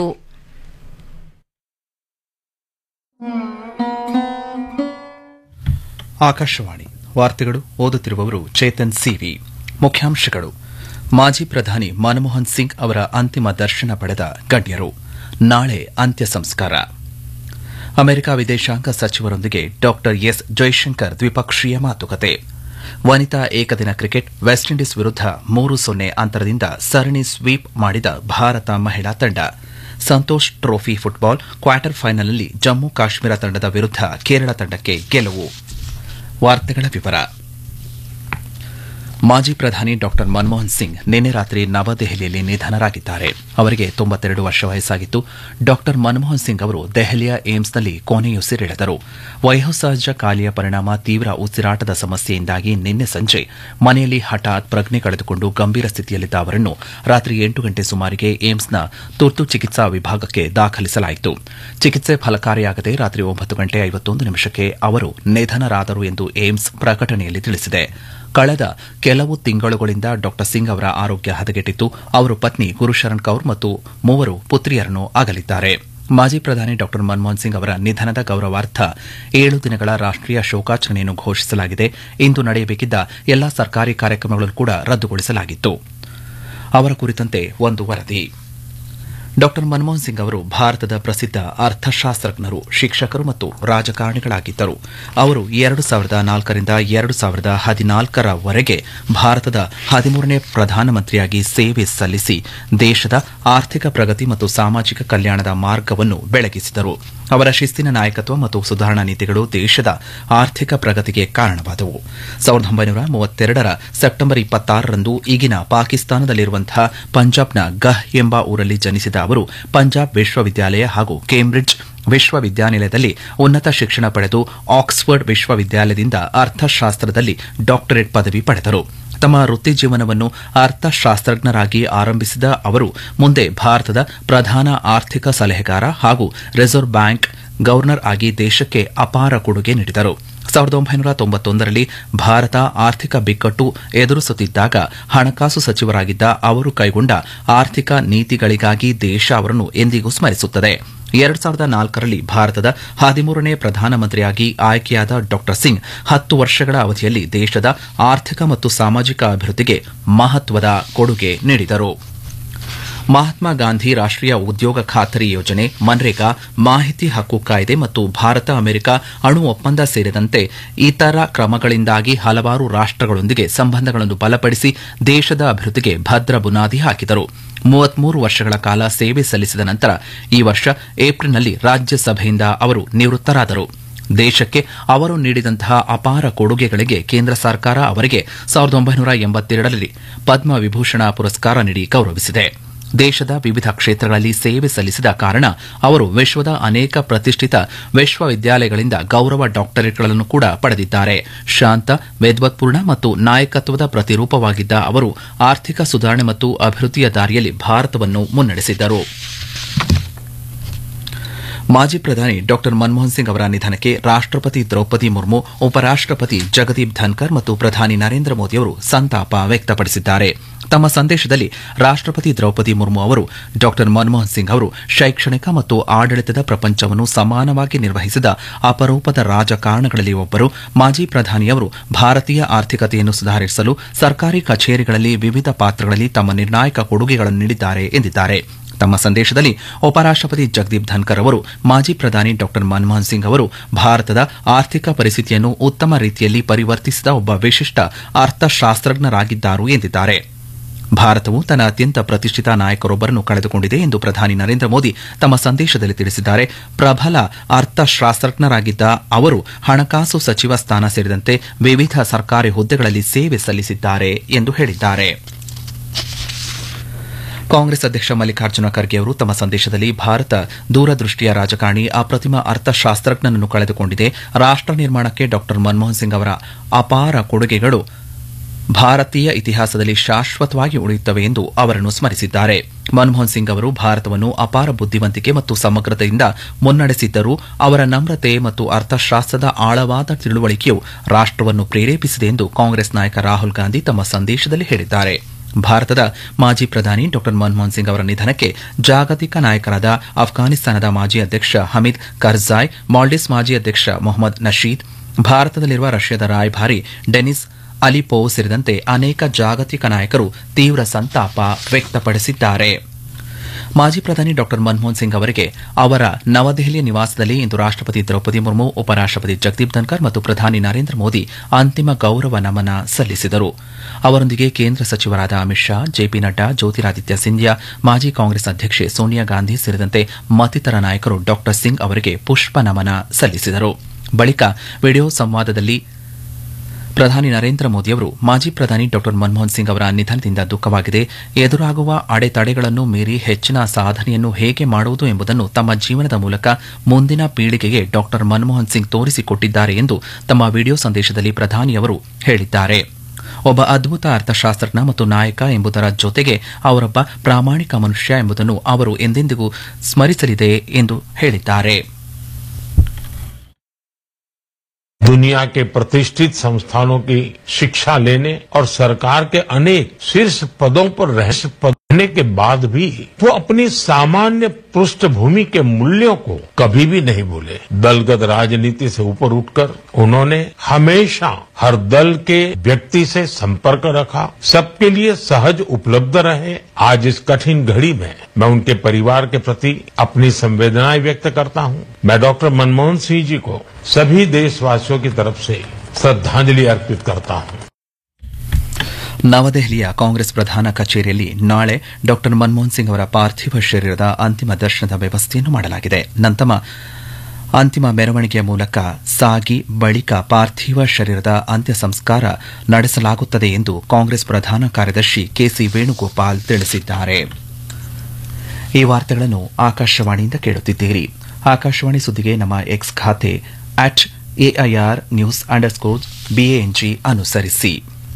ಆಕಾಶವಾಣಿ ವಾರ್ತೆಗಳು ಓದುತ್ತಿರುವವರು ಚೇತನ್ ಸಿವಿ ಮುಖ್ಯಾಂಶಗಳು ಮಾಜಿ ಪ್ರಧಾನಿ ಮನಮೋಹನ್ ಸಿಂಗ್ ಅವರ ಅಂತಿಮ ದರ್ಶನ ಪಡೆದ ಗಣ್ಯರು ನಾಳೆ ಅಂತ್ಯ ಸಂಸ್ಕಾರ ಅಮೆರಿಕ ವಿದೇಶಾಂಗ ಸಚಿವರೊಂದಿಗೆ ಡಾ ಎಸ್ ಜೈಶಂಕರ್ ದ್ವಿಪಕ್ಷೀಯ ಮಾತುಕತೆ ವನಿತಾ ಏಕದಿನ ಕ್ರಿಕೆಟ್ ವೆಸ್ಟ್ ಇಂಡೀಸ್ ವಿರುದ್ಧ ಮೂರು ಸೊನ್ನೆ ಅಂತರದಿಂದ ಸರಣಿ ಸ್ವೀಪ್ ಮಾಡಿದ ಭಾರತ ಮಹಿಳಾ ತಂಡ ಸಂತೋಷ್ ಟ್ರೋಫಿ ಫುಟ್ಬಾಲ್ ಕ್ವಾರ್ಟರ್ ಫೈನಲ್ನಲ್ಲಿ ಜಮ್ಮು ಕಾಶ್ಮೀರ ತಂಡದ ವಿರುದ್ಧ ಕೇರಳ ತಂಡಕ್ಕೆ ಗೆಲುವು ವಾರ್ತೆಗಳ ವಿವರ ಮಾಜಿ ಪ್ರಧಾನಿ ಡಾ ಮನಮೋಹನ್ ಸಿಂಗ್ ನಿನ್ನೆ ರಾತ್ರಿ ನವದೆಹಲಿಯಲ್ಲಿ ನಿಧನರಾಗಿದ್ದಾರೆ ಅವರಿಗೆ ತೊಂಬತ್ತೆರಡು ವರ್ಷ ವಯಸ್ಸಾಗಿತ್ತು ಡಾ ಮನಮೋಹನ್ ಸಿಂಗ್ ಅವರು ದೆಹಲಿಯ ಏಮ್ಸ್ನಲ್ಲಿ ಕೊನೆಯುಸಿರೆಳೆದರು ವಯೋಸಹಜ ಕಾಲಿಯ ಪರಿಣಾಮ ತೀವ್ರ ಉಸಿರಾಟದ ಸಮಸ್ಯೆಯಿಂದಾಗಿ ನಿನ್ನೆ ಸಂಜೆ ಮನೆಯಲ್ಲಿ ಹಠಾತ್ ಪ್ರಜ್ಞೆ ಕಳೆದುಕೊಂಡು ಗಂಭೀರ ಸ್ಥಿತಿಯಲ್ಲಿದ್ದ ಅವರನ್ನು ರಾತ್ರಿ ಎಂಟು ಗಂಟೆ ಸುಮಾರಿಗೆ ಏಮ್ಸ್ನ ತುರ್ತು ಚಿಕಿತ್ಸಾ ವಿಭಾಗಕ್ಕೆ ದಾಖಲಿಸಲಾಯಿತು ಚಿಕಿತ್ಸೆ ಫಲಕಾರಿಯಾಗದೆ ರಾತ್ರಿ ಒಂಬತ್ತು ಗಂಟೆ ಐವತ್ತೊಂದು ನಿಮಿಷಕ್ಕೆ ಅವರು ನಿಧನರಾದರು ಎಂದು ಏಮ್ಸ್ ಪ್ರಕಟಣೆಯಲ್ಲಿ ತಿಳಿಸಿದೆ ಕಳೆದ ಕೆಲವು ತಿಂಗಳುಗಳಿಂದ ಡಾ ಸಿಂಗ್ ಅವರ ಆರೋಗ್ಯ ಹದಗೆಟ್ಟಿತ್ತು ಅವರು ಪತ್ನಿ ಗುರುಶರಣ್ ಕೌರ್ ಮತ್ತು ಮೂವರು ಪುತ್ರಿಯರನ್ನು ಅಗಲಿದ್ದಾರೆ ಮಾಜಿ ಪ್ರಧಾನಿ ಡಾ ಮನಮೋಹನ್ ಸಿಂಗ್ ಅವರ ನಿಧನದ ಗೌರವಾರ್ಥ ಏಳು ದಿನಗಳ ರಾಷ್ಟೀಯ ಶೋಕಾಚರಣೆಯನ್ನು ಘೋಷಿಸಲಾಗಿದೆ ಇಂದು ನಡೆಯಬೇಕಿದ್ದ ಎಲ್ಲಾ ಸರ್ಕಾರಿ ಕಾರ್ಯಕ್ರಮಗಳನ್ನು ಕೂಡ ರದ್ದುಗೊಳಿಸಲಾಗಿತ್ತು ಅವರ ಕುರಿತಂತೆ ಒಂದು ವರದಿ ಡಾ ಮನಮೋಹನ್ ಸಿಂಗ್ ಅವರು ಭಾರತದ ಪ್ರಸಿದ್ಧ ಅರ್ಥಶಾಸ್ತ್ರಜ್ಞರು ಶಿಕ್ಷಕರು ಮತ್ತು ರಾಜಕಾರಣಿಗಳಾಗಿದ್ದರು ಅವರು ಎರಡು ಸಾವಿರದ ನಾಲ್ಕರಿಂದ ಎರಡು ಸಾವಿರದ ಹದಿನಾಲ್ಕರವರೆಗೆ ಭಾರತದ ಹದಿಮೂರನೇ ಪ್ರಧಾನಮಂತ್ರಿಯಾಗಿ ಸೇವೆ ಸಲ್ಲಿಸಿ ದೇಶದ ಆರ್ಥಿಕ ಪ್ರಗತಿ ಮತ್ತು ಸಾಮಾಜಿಕ ಕಲ್ಯಾಣದ ಮಾರ್ಗವನ್ನು ಬೆಳಗಿಸಿದರು ಅವರ ಶಿಸ್ತಿನ ನಾಯಕತ್ವ ಮತ್ತು ಸುಧಾರಣಾ ನೀತಿಗಳು ದೇಶದ ಆರ್ಥಿಕ ಪ್ರಗತಿಗೆ ಕಾರಣವಾದವು ಸಾವಿರದ ಒಂಬೈನೂರ ಮೂವತ್ತೆರಡರ ಸೆಪ್ಟೆಂಬರ್ ಇಪ್ಪತ್ತಾರರಂದು ಈಗಿನ ಪಾಕಿಸ್ತಾನದಲ್ಲಿರುವಂತಹ ಪಂಜಾಬ್ನ ಗಹ್ ಎಂಬ ಊರಲ್ಲಿ ಜನಿಸಿದ ಅವರು ಪಂಜಾಬ್ ವಿಶ್ವವಿದ್ಯಾಲಯ ಹಾಗೂ ಕೇಂಬ್ರಿಡ್ಜ್ ವಿಶ್ವವಿದ್ಯಾನಿಲಯದಲ್ಲಿ ಉನ್ನತ ಶಿಕ್ಷಣ ಪಡೆದು ಆಕ್ಸ್ಫರ್ಡ್ ವಿಶ್ವವಿದ್ಯಾಲಯದಿಂದ ಅರ್ಥಶಾಸ್ತ್ರದಲ್ಲಿ ಡಾಕ್ಟರೇಟ್ ಪದವಿ ಪಡೆದರು ತಮ್ಮ ವೃತ್ತಿ ಜೀವನವನ್ನು ಅರ್ಥಶಾಸ್ತ್ರಜ್ಞರಾಗಿ ಆರಂಭಿಸಿದ ಅವರು ಮುಂದೆ ಭಾರತದ ಪ್ರಧಾನ ಆರ್ಥಿಕ ಸಲಹೆಗಾರ ಹಾಗೂ ರಿಸರ್ವ್ ಬ್ಯಾಂಕ್ ಗವರ್ನರ್ ಆಗಿ ದೇಶಕ್ಕೆ ಅಪಾರ ಕೊಡುಗೆ ನೀಡಿದರು ಸಾವಿರದ ಒಂಬೈನೂರ ತೊಂಬತ್ತೊಂದರಲ್ಲಿ ಭಾರತ ಆರ್ಥಿಕ ಬಿಕ್ಕಟ್ಟು ಎದುರಿಸುತ್ತಿದ್ದಾಗ ಹಣಕಾಸು ಸಚಿವರಾಗಿದ್ದ ಅವರು ಕೈಗೊಂಡ ಆರ್ಥಿಕ ನೀತಿಗಳಿಗಾಗಿ ದೇಶ ಅವರನ್ನು ಎಂದಿಗೂ ಸ್ಮರಿಸುತ್ತದೆ ಎರಡು ಸಾವಿರದ ನಾಲ್ಕರಲ್ಲಿ ಭಾರತದ ಹದಿಮೂರನೇ ಪ್ರಧಾನಮಂತ್ರಿಯಾಗಿ ಆಯ್ಕೆಯಾದ ಡಾ ಸಿಂಗ್ ಹತ್ತು ವರ್ಷಗಳ ಅವಧಿಯಲ್ಲಿ ದೇಶದ ಆರ್ಥಿಕ ಮತ್ತು ಸಾಮಾಜಿಕ ಅಭಿವೃದ್ಧಿಗೆ ಮಹತ್ವದ ಕೊಡುಗೆ ನೀಡಿದರು ಮಹಾತ್ಮ ಗಾಂಧಿ ರಾಷ್ಟೀಯ ಉದ್ಯೋಗ ಖಾತರಿ ಯೋಜನೆ ಮನ್ರೇಗಾ ಮಾಹಿತಿ ಹಕ್ಕು ಕಾಯ್ದೆ ಮತ್ತು ಭಾರತ ಅಮೆರಿಕ ಅಣು ಒಪ್ಪಂದ ಸೇರಿದಂತೆ ಇತರ ಕ್ರಮಗಳಿಂದಾಗಿ ಹಲವಾರು ರಾಷ್ಟಗಳೊಂದಿಗೆ ಸಂಬಂಧಗಳನ್ನು ಬಲಪಡಿಸಿ ದೇಶದ ಅಭಿವೃದ್ಧಿಗೆ ಭದ್ರ ಬುನಾದಿ ಹಾಕಿದರು ಮೂವತ್ಮೂರು ವರ್ಷಗಳ ಕಾಲ ಸೇವೆ ಸಲ್ಲಿಸಿದ ನಂತರ ಈ ವರ್ಷ ಏಪ್ರಿಲ್ನಲ್ಲಿ ರಾಜ್ಯಸಭೆಯಿಂದ ಅವರು ನಿವೃತ್ತರಾದರು ದೇಶಕ್ಕೆ ಅವರು ನೀಡಿದಂತಹ ಅಪಾರ ಕೊಡುಗೆಗಳಿಗೆ ಕೇಂದ್ರ ಸರ್ಕಾರ ಅವರಿಗೆ ಸಾವಿರದ ಒಂಬೈನೂರ ಎಂಬತ್ತೆರಡರಲ್ಲಿ ಪದ್ಮ ವಿಭೂಷಣ ಪುರಸ್ಕಾರ ನೀಡಿ ಗೌರವಿಸಿದೆ ದೇಶದ ವಿವಿಧ ಕ್ಷೇತ್ರಗಳಲ್ಲಿ ಸೇವೆ ಸಲ್ಲಿಸಿದ ಕಾರಣ ಅವರು ವಿಶ್ವದ ಅನೇಕ ಪ್ರತಿಷ್ಠಿತ ವಿಶ್ವವಿದ್ಯಾಲಯಗಳಿಂದ ಗೌರವ ಡಾಕ್ಟರೇಟ್ಗಳನ್ನು ಕೂಡ ಪಡೆದಿದ್ದಾರೆ ಶಾಂತ ವಿದ್ವತ್ಪೂರ್ಣ ಮತ್ತು ನಾಯಕತ್ವದ ಪ್ರತಿರೂಪವಾಗಿದ್ದ ಅವರು ಆರ್ಥಿಕ ಸುಧಾರಣೆ ಮತ್ತು ಅಭಿವೃದ್ಧಿಯ ದಾರಿಯಲ್ಲಿ ಭಾರತವನ್ನು ಮುನ್ನಡೆಸಿದ್ದರು ಮಾಜಿ ಪ್ರಧಾನಿ ಡಾ ಮನಮೋಹನ್ ಸಿಂಗ್ ಅವರ ನಿಧನಕ್ಕೆ ರಾಷ್ಟಪತಿ ದ್ರೌಪದಿ ಮುರ್ಮು ಉಪರಾಷ್ಟಪತಿ ಜಗದೀಪ್ ಧನ್ಕರ್ ಮತ್ತು ಪ್ರಧಾನಿ ನರೇಂದ್ರ ಮೋದಿ ಅವರು ಸಂತಾಪ ವ್ಯಕ್ತಪಡಿಸಿದ್ದಾರೆ ತಮ್ಮ ಸಂದೇಶದಲ್ಲಿ ರಾಷ್ಟಪತಿ ದ್ರೌಪದಿ ಮುರ್ಮು ಅವರು ಡಾ ಮನಮೋಹನ್ ಸಿಂಗ್ ಅವರು ಶೈಕ್ಷಣಿಕ ಮತ್ತು ಆಡಳಿತದ ಪ್ರಪಂಚವನ್ನು ಸಮಾನವಾಗಿ ನಿರ್ವಹಿಸಿದ ಅಪರೂಪದ ರಾಜಕಾರಣಗಳಲ್ಲಿ ಒಬ್ಬರು ಮಾಜಿ ಪ್ರಧಾನಿಯವರು ಭಾರತೀಯ ಆರ್ಥಿಕತೆಯನ್ನು ಸುಧಾರಿಸಲು ಸರ್ಕಾರಿ ಕಚೇರಿಗಳಲ್ಲಿ ವಿವಿಧ ಪಾತ್ರಗಳಲ್ಲಿ ತಮ್ಮ ನಿರ್ಣಾಯಕ ಕೊಡುಗೆಗಳನ್ನು ನೀಡಿದ್ದಾರೆ ಎಂದಿದ್ದಾರೆ ತಮ್ಮ ಸಂದೇಶದಲ್ಲಿ ಉಪರಾಷ್ಟಪತಿ ಜಗದೀಪ್ ಧನ್ಕರ್ ಅವರು ಮಾಜಿ ಪ್ರಧಾನಿ ಡಾ ಮನಮೋಹನ್ ಸಿಂಗ್ ಅವರು ಭಾರತದ ಆರ್ಥಿಕ ಪರಿಸ್ಥಿತಿಯನ್ನು ಉತ್ತಮ ರೀತಿಯಲ್ಲಿ ಪರಿವರ್ತಿಸಿದ ಒಬ್ಬ ವಿಶಿಷ್ಟ ಅರ್ಥಶಾಸ್ತ್ರಜ್ಞರಾಗಿದ್ದಾರು ಎಂದಿದ್ದಾರೆ ಭಾರತವು ತನ್ನ ಅತ್ಯಂತ ಪ್ರತಿಷ್ಠಿತ ನಾಯಕರೊಬ್ಬರನ್ನು ಕಳೆದುಕೊಂಡಿದೆ ಎಂದು ಪ್ರಧಾನಿ ನರೇಂದ್ರ ಮೋದಿ ತಮ್ಮ ಸಂದೇಶದಲ್ಲಿ ತಿಳಿಸಿದ್ದಾರೆ ಪ್ರಬಲ ಅರ್ಥಶಾಸ್ತ್ರಜ್ಞರಾಗಿದ್ದ ಅವರು ಹಣಕಾಸು ಸಚಿವ ಸ್ಥಾನ ಸೇರಿದಂತೆ ವಿವಿಧ ಸರ್ಕಾರಿ ಹುದ್ದೆಗಳಲ್ಲಿ ಸೇವೆ ಸಲ್ಲಿಸಿದ್ದಾರೆ ಎಂದು ಹೇಳಿದ್ದಾರೆ ಕಾಂಗ್ರೆಸ್ ಅಧ್ಯಕ್ಷ ಮಲ್ಲಿಕಾರ್ಜುನ ಖರ್ಗೆ ಅವರು ತಮ್ಮ ಸಂದೇಶದಲ್ಲಿ ಭಾರತ ದೂರದೃಷ್ಟಿಯ ರಾಜಕಾರಣಿ ಅಪ್ರತಿಮ ಅರ್ಥಶಾಸ್ತ್ರಜ್ಞನನ್ನು ಕಳೆದುಕೊಂಡಿದೆ ರಾಷ್ಟ ನಿರ್ಮಾಣಕ್ಕೆ ಡಾ ಮನಮೋಹನ್ ಸಿಂಗ್ ಅವರ ಅಪಾರ ಕೊಡುಗೆಗಳು ಭಾರತೀಯ ಇತಿಹಾಸದಲ್ಲಿ ಶಾಶ್ವತವಾಗಿ ಉಳಿಯುತ್ತವೆ ಎಂದು ಅವರನ್ನು ಸ್ಮರಿಸಿದ್ದಾರೆ ಮನಮೋಹನ್ ಸಿಂಗ್ ಅವರು ಭಾರತವನ್ನು ಅಪಾರ ಬುದ್ಧಿವಂತಿಕೆ ಮತ್ತು ಸಮಗ್ರತೆಯಿಂದ ಮುನ್ನಡೆಸಿದ್ದರೂ ಅವರ ನಮ್ರತೆ ಮತ್ತು ಅರ್ಥಶಾಸ್ತ್ರದ ಆಳವಾದ ತಿಳುವಳಿಕೆಯು ರಾಷ್ಟವನ್ನು ಪ್ರೇರೇಪಿಸಿದೆ ಎಂದು ಕಾಂಗ್ರೆಸ್ ನಾಯಕ ರಾಹುಲ್ ಗಾಂಧಿ ತಮ್ಮ ಸಂದೇಶದಲ್ಲಿ ಹೇಳಿದ್ದಾರೆ ಭಾರತದ ಮಾಜಿ ಪ್ರಧಾನಿ ಡಾ ಮನಮೋಹನ್ ಸಿಂಗ್ ಅವರ ನಿಧನಕ್ಕೆ ಜಾಗತಿಕ ನಾಯಕರಾದ ಅಫ್ಘಾನಿಸ್ತಾನದ ಮಾಜಿ ಅಧ್ಯಕ್ಷ ಹಮೀದ್ ಕರ್ಜಾಯ್ ಮಾಲ್ಡೀವ್ಸ್ ಮಾಜಿ ಅಧ್ಯಕ್ಷ ಮೊಹಮ್ಮದ್ ನಶೀದ್ ಭಾರತದಲ್ಲಿರುವ ರಷ್ಯಾದ ರಾಯಭಾರಿ ಡೆನಿಸ್ ಅಲಿಪೋವ್ ಸೇರಿದಂತೆ ಅನೇಕ ಜಾಗತಿಕ ನಾಯಕರು ತೀವ್ರ ಸಂತಾಪ ವ್ಯಕ್ತಪಡಿಸಿದ್ದಾರೆ ಮಾಜಿ ಪ್ರಧಾನಿ ಡಾ ಮನಮೋಹನ್ ಸಿಂಗ್ ಅವರಿಗೆ ಅವರ ನವದೆಹಲಿಯ ನಿವಾಸದಲ್ಲಿ ಇಂದು ರಾಷ್ಟಪತಿ ದ್ರೌಪದಿ ಮುರ್ಮು ಉಪರಾಷ್ಟಪತಿ ಜಗದೀಪ್ ಧನ್ಕರ್ ಮತ್ತು ಪ್ರಧಾನಿ ನರೇಂದ್ರ ಮೋದಿ ಅಂತಿಮ ಗೌರವ ನಮನ ಸಲ್ಲಿಸಿದರು ಅವರೊಂದಿಗೆ ಕೇಂದ್ರ ಸಚಿವರಾದ ಅಮಿತ್ ಶಾ ಜೆಪಿ ನಡ್ಡಾ ಜ್ಯೋತಿರಾದಿತ್ಯ ಸಿಂಧ್ಯಾ ಮಾಜಿ ಕಾಂಗ್ರೆಸ್ ಅಧ್ಯಕ್ಷೆ ಸೋನಿಯಾ ಗಾಂಧಿ ಸೇರಿದಂತೆ ಮತ್ತಿತರ ನಾಯಕರು ಡಾ ಸಿಂಗ್ ಅವರಿಗೆ ಪುಷ್ಪ ನಮನ ಸಲ್ಲಿಸಿದರು ಬಳಿಕ ವಿಡಿಯೋ ಸಂವಾದದಲ್ಲಿ ಪ್ರಧಾನಿ ನರೇಂದ್ರ ಮೋದಿಯವರು ಮಾಜಿ ಪ್ರಧಾನಿ ಡಾ ಮನಮೋಹನ್ ಸಿಂಗ್ ಅವರ ನಿಧನದಿಂದ ದುಃಖವಾಗಿದೆ ಎದುರಾಗುವ ಅಡೆತಡೆಗಳನ್ನು ಮೀರಿ ಹೆಚ್ಚಿನ ಸಾಧನೆಯನ್ನು ಹೇಗೆ ಮಾಡುವುದು ಎಂಬುದನ್ನು ತಮ್ಮ ಜೀವನದ ಮೂಲಕ ಮುಂದಿನ ಪೀಳಿಗೆಗೆ ಡಾ ಮನಮೋಹನ್ ಸಿಂಗ್ ತೋರಿಸಿಕೊಟ್ಟಿದ್ದಾರೆ ಎಂದು ತಮ್ಮ ವಿಡಿಯೋ ಸಂದೇಶದಲ್ಲಿ ಪ್ರಧಾನಿಯವರು ಹೇಳಿದ್ದಾರೆ ಒಬ್ಬ ಅದ್ಭುತ ಅರ್ಥಶಾಸ್ತ್ರಜ್ಞ ಮತ್ತು ನಾಯಕ ಎಂಬುದರ ಜೊತೆಗೆ ಅವರೊಬ್ಬ ಪ್ರಾಮಾಣಿಕ ಮನುಷ್ಯ ಎಂಬುದನ್ನು ಅವರು ಎಂದೆಂದಿಗೂ ಸ್ಮರಿಸಲಿದೆ ಎಂದು ಹೇಳಿದ್ದಾರೆ दुनिया के प्रतिष्ठित संस्थानों की शिक्षा लेने और सरकार के अनेक शीर्ष पदों पर रहने के बाद भी वो अपनी सामान्य पृष्ठभूमि के मूल्यों को कभी भी नहीं भूले दलगत राजनीति से ऊपर उठकर उन्होंने हमेशा हर दल के व्यक्ति से संपर्क रखा सबके लिए सहज उपलब्ध रहे आज इस कठिन घड़ी में मैं उनके परिवार के प्रति अपनी संवेदनाएं व्यक्त करता हूं मैं डॉक्टर मनमोहन सिंह जी को सभी देशवासियों की तरफ से श्रद्धांजलि अर्पित करता हूं ನವದೆಹಲಿಯ ಕಾಂಗ್ರೆಸ್ ಪ್ರಧಾನ ಕಚೇರಿಯಲ್ಲಿ ನಾಳೆ ಡಾ ಮನಮೋಹನ್ ಸಿಂಗ್ ಅವರ ಪಾರ್ಥಿವ ಶರೀರದ ಅಂತಿಮ ದರ್ಶನದ ವ್ಯವಸ್ಥೆಯನ್ನು ಮಾಡಲಾಗಿದೆ ನಂತರ ಅಂತಿಮ ಮೆರವಣಿಗೆಯ ಮೂಲಕ ಸಾಗಿ ಬಳಿಕ ಪಾರ್ಥಿವ ಶರೀರದ ಅಂತ್ಯ ಸಂಸ್ಕಾರ ನಡೆಸಲಾಗುತ್ತದೆ ಎಂದು ಕಾಂಗ್ರೆಸ್ ಪ್ರಧಾನ ಕಾರ್ಯದರ್ಶಿ ಕೆಸಿ ವೇಣುಗೋಪಾಲ್ ತಿಳಿಸಿದ್ದಾರೆ ಈ ವಾರ್ತೆಗಳನ್ನು ಆಕಾಶವಾಣಿಯಿಂದ ಕೇಳುತ್ತಿದ್ದೀರಿ ಆಕಾಶವಾಣಿ ಸುದ್ದಿಗೆ ನಮ್ಮ ಎಕ್ಸ್ ಖಾತೆ at AIR news underscore B A N G ಅನುಸರಿಸಿ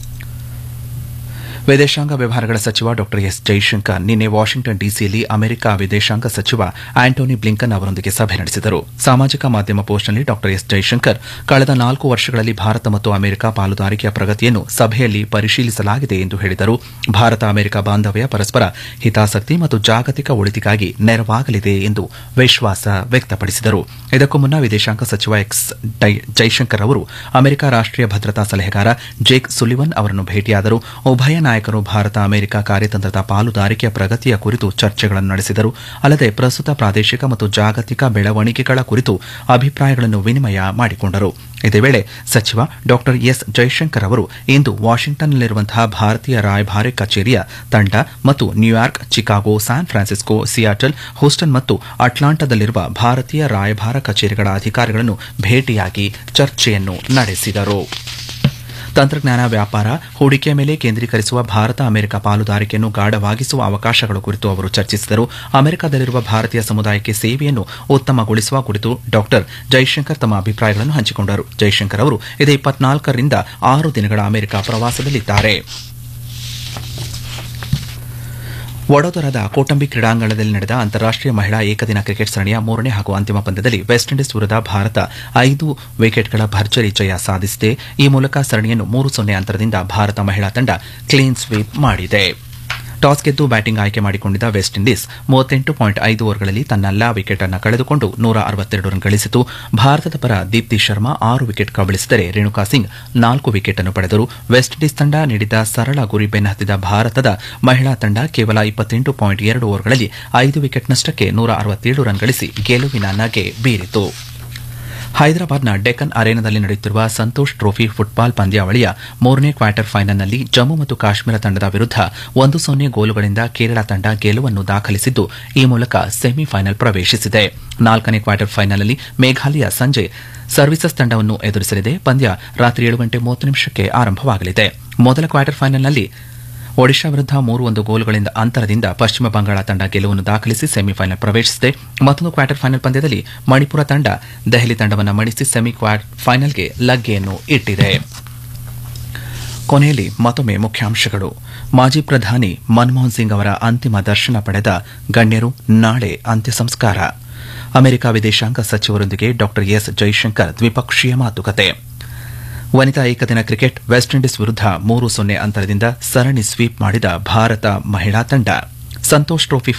ವಿದೇಶಾಂಗ ವ್ಯವಹಾರಗಳ ಸಚಿವ ಡಾ ಎಸ್ ಜೈಶಂಕರ್ ನಿನ್ನೆ ವಾಷಿಂಗ್ಟನ್ ಡಿಸಿಯಲ್ಲಿ ಅಮೆರಿಕ ವಿದೇಶಾಂಗ ಸಚಿವ ಆಂಟೋನಿ ಬ್ಲಿಂಕನ್ ಅವರೊಂದಿಗೆ ಸಭೆ ನಡೆಸಿದರು ಸಾಮಾಜಿಕ ಮಾಧ್ಯಮ ಪೋಸ್ಟ್ನಲ್ಲಿ ಡಾ ಎಸ್ ಜೈಶಂಕರ್ ಕಳೆದ ನಾಲ್ಕು ವರ್ಷಗಳಲ್ಲಿ ಭಾರತ ಮತ್ತು ಅಮೆರಿಕ ಪಾಲುದಾರಿಕೆಯ ಪ್ರಗತಿಯನ್ನು ಸಭೆಯಲ್ಲಿ ಪರಿಶೀಲಿಸಲಾಗಿದೆ ಎಂದು ಹೇಳಿದರು ಭಾರತ ಅಮೆರಿಕ ಬಾಂಧವ್ಯ ಪರಸ್ಪರ ಹಿತಾಸಕ್ತಿ ಮತ್ತು ಜಾಗತಿಕ ಒಳಿತಿಗಾಗಿ ನೆರವಾಗಲಿದೆ ಎಂದು ವಿಶ್ವಾಸ ವ್ಯಕ್ತಪಡಿಸಿದರು ಇದಕ್ಕೂ ಮುನ್ನ ವಿದೇಶಾಂಗ ಸಚಿವ ಎಕ್ಸ್ ಜೈಶಂಕರ್ ಅವರು ಅಮೆರಿಕ ರಾಷ್ಟೀಯ ಭದ್ರತಾ ಸಲಹೆಗಾರ ಜೇಕ್ ಸುಲಿವನ್ ಅವರನ್ನು ಭೇಟಿಯಾದರು ಉಭಯ ನಾಯಕರು ಭಾರತ ಅಮೆರಿಕ ಕಾರ್ಯತಂತ್ರದ ಪಾಲುದಾರಿಕೆಯ ಪ್ರಗತಿಯ ಕುರಿತು ಚರ್ಚೆಗಳನ್ನು ನಡೆಸಿದರು ಅಲ್ಲದೆ ಪ್ರಸ್ತುತ ಪ್ರಾದೇಶಿಕ ಮತ್ತು ಜಾಗತಿಕ ಬೆಳವಣಿಗೆಗಳ ಕುರಿತು ಅಭಿಪ್ರಾಯಗಳನ್ನು ವಿನಿಮಯ ಮಾಡಿಕೊಂಡರು ಇದೇ ವೇಳೆ ಸಚಿವ ಡಾ ಎಸ್ ಜೈಶಂಕರ್ ಅವರು ಇಂದು ವಾಷಿಂಗ್ಟನ್ನಲ್ಲಿರುವಂತಹ ಭಾರತೀಯ ರಾಯಭಾರಿ ಕಚೇರಿಯ ತಂಡ ಮತ್ತು New York Chicago San Francisco Seattle Houston ಮತ್ತು ಅಟ್ಲಾಂಟಾದಲ್ಲಿರುವ ಭಾರತೀಯ ರಾಯಭಾರ ಕಚೇರಿಗಳ ಅಧಿಕಾರಿಗಳನ್ನು ಭೇಟಿಯಾಗಿ ಚರ್ಚೆಯನ್ನು ನಡೆಸಿದರು ತಂತ್ರಜ್ಞಾನ ವ್ಯಾಪಾರ ಹೂಡಿಕೆಯ ಮೇಲೆ ಕೇಂದ್ರೀಕರಿಸುವ ಭಾರತ ಅಮೆರಿಕ ಪಾಲುದಾರಿಕೆಯನ್ನು ಗಾಢವಾಗಿಸುವ ಅವಕಾಶಗಳ ಕುರಿತು ಅವರು ಚರ್ಚಿಸಿದರು ಅಮೆರಿಕದಲ್ಲಿರುವ ಭಾರತೀಯ ಸಮುದಾಯಕ್ಕೆ ಸೇವೆಯನ್ನು ಉತ್ತಮಗೊಳಿಸುವ ಕುರಿತು ಡಾ ಜೈಶಂಕರ್ ತಮ್ಮ ಅಭಿಪ್ರಾಯಗಳನ್ನು ಹಂಚಿಕೊಂಡರು ಜೈಶಂಕರ್ ಅವರು ಇದೇ ಇಪ್ಪತ್ನಾಲ್ಕರಿಂದ ಆರು ದಿನಗಳ ಅಮೆರಿಕ ಪ್ರವಾಸದಲ್ಲಿದ್ದಾರೆ ವಡೋದರದ ಕೋಟಂಬಿ ಕ್ರೀಡಾಂಗಣದಲ್ಲಿ ನಡೆದ ಅಂತಾರಾಷ್ಟೀಯ ಮಹಿಳಾ ಏಕದಿನ ಕ್ರಿಕೆಟ್ ಸರಣಿಯ ಮೂರನೇ ಹಾಗೂ ಅಂತಿಮ ಪಂದ್ಯದಲ್ಲಿ ವೆಸ್ಟ್ ಇಂಡೀಸ್ ವಿರುದ್ಧ ಭಾರತ ಐದು ವಿಕೆಟ್ಗಳ ಭರ್ಜರಿ ಜಯ ಸಾಧಿಸಿದೆ ಈ ಮೂಲಕ ಸರಣಿಯನ್ನು ಮೂರು ಸೊನ್ನೆ ಅಂತರದಿಂದ ಭಾರತ ಮಹಿಳಾ ತಂಡ ಕ್ಲೀನ್ ಸ್ವೀಪ್ ಮಾಡಿದೆ ಟಾಸ್ ಗೆದ್ದು ಬ್ಯಾಟಿಂಗ್ ಆಯ್ಕೆ ಮಾಡಿಕೊಂಡಿದ್ದ ವೆಸ್ಟ್ ಇಂಡೀಸ್ ಮೂವತ್ತೆಂಟು ಪಾಯಿಂಟ್ ಐದು ಓವರ್ಗಳಲ್ಲಿ ತನ್ನೆಲ್ಲಾ ವಿಕೆಟ್ ಅನ್ನು ಕಳೆದುಕೊಂಡು ನೂರ ಅರವತ್ತೆರಡು ರನ್ ಗಳಿಸಿತು ಭಾರತದ ಪರ ದೀಪ್ತಿ ಶರ್ಮಾ ಆರು ವಿಕೆಟ್ ಕಬಳಿಸಿದರೆ ರೇಣುಕಾ ಸಿಂಗ್ ನಾಲ್ಕು ವಿಕೆಟ್ ಅನ್ನು ಪಡೆದರು ವೆಸ್ಟ್ ಇಂಡೀಸ್ ತಂಡ ನೀಡಿದ ಸರಳ ಗುರಿ ಬೆನ್ನಹತ್ತಿದ ಭಾರತದ ಮಹಿಳಾ ತಂಡ ಕೇವಲ ಇಪ್ಪತ್ತೆಂಟು ಪಾಯಿಂಟ್ ಎರಡು ಓವರ್ಗಳಲ್ಲಿ ಐದು ವಿಕೆಟ್ ನಷ್ಟಕ್ಕೆ ನೂರ ಅರವತ್ತೇಳು ರನ್ ಗಳಿಸಿ ಗೆಲುವಿನ ನಗೆ ಬೀರಿತು ಹೈದರಾಬಾದ್ನ ಡೆಕ್ಕನ್ ಅರೇನಾದಲ್ಲಿ ನಡೆಯುತ್ತಿರುವ ಸಂತೋಷ್ ಟ್ರೋಫಿ ಫುಟ್ಬಾಲ್ ಪಂದ್ಯಾವಳಿಯ ಮೂರನೇ ಕ್ವಾರ್ಟರ್ ಫೈನಲ್ನಲ್ಲಿ ಜಮ್ಮು ಮತ್ತು ಕಾಶ್ಮೀರ ತಂಡದ ವಿರುದ್ಧ ಒಂದು ಸೊನ್ನೆ ಗೋಲುಗಳಿಂದ ಕೇರಳ ತಂಡ ಗೆಲುವನ್ನು ದಾಖಲಿಸಿದ್ದು ಈ ಮೂಲಕ ಸೆಮಿಫೈನಲ್ ಪ್ರವೇಶಿಸಿದೆ ನಾಲ್ಕನೇ ಕ್ವಾರ್ಟರ್ ಫೈನಲ್ನಲ್ಲಿ ಮೇಘಾಲಯ ಸಂಜೆ ಸರ್ವೀಸಸ್ ತಂಡವನ್ನು ಎದುರಿಸಲಿದೆ ಪಂದ್ಯ ರಾತ್ರಿ ಏಳು ಗಂಟೆ ಮೂವತ್ತು ನಿಮಿಷಕ್ಕೆ ಆರಂಭವಾಗಲಿದೆ ಮೊದಲ ಕ್ವಾರ್ಟರ್ ಫೈನಲ್ನಲ್ಲಿ ಒಡಿಶಾ ವಿರುದ್ಧ ಮೂರು ಒಂದು ಗೋಲುಗಳಿಂದ ಅಂತರದಿಂದ ಪಶ್ಚಿಮ ಬಂಗಾಳ ತಂಡ ಗೆಲುವನ್ನು ದಾಖಲಿಸಿ ಸೆಮಿಫೈನಲ್ ಪ್ರವೇಶಿಸಿದೆ ಮತ್ತೊಂದು ಕ್ವಾರ್ಟರ್ ಫೈನಲ್ ಪಂದ್ಯದಲ್ಲಿ ಮಣಿಪುರ ತಂಡ ದೆಹಲಿ ತಂಡವನ್ನು ಮಣಿಸಿ ಸೆಮಿ ಫೈನಲ್ಗೆ ಲಗ್ಗೆಯನ್ನು ಇಟ್ಟಿದೆ ಕೊನೆಯಲ್ಲಿ ಮತ್ತೊಮ್ಮೆ ಮುಖ್ಯಾಂಶಗಳು ಮಾಜಿ ಪ್ರಧಾನಿ ಮನಮೋಹನ್ ಸಿಂಗ್ ಅವರ ಅಂತಿಮ ದರ್ಶನ ಪಡೆದ ಗಣ್ಯರು ನಾಳೆ ಅಂತ್ಯ ಸಂಸ್ಕಾರ ಅಮೆರಿಕ ವಿದೇಶಾಂಗ ಸಚಿವರೊಂದಿಗೆ ಡಾ ಎಸ್ ಜೈಶಂಕರ್ ದ್ವಿಪಕ್ಷೀಯ ಮಾತುಕತೆ ವನಿತಾ ಏಕದಿನ ಕ್ರಿಕೆಟ್ ವೆಸ್ಟ್ ಇಂಡೀಸ್ ವಿರುದ್ಧ ಮೂರು ಸೊನ್ನೆ ಅಂತರದಿಂದ ಸರಣಿ ಸ್ವೀಪ್ ಮಾಡಿದ ಭಾರತ ಮಹಿಳಾ ತಂಡ ಸಂತೋಷ್ ಟ್ರೋಫಿ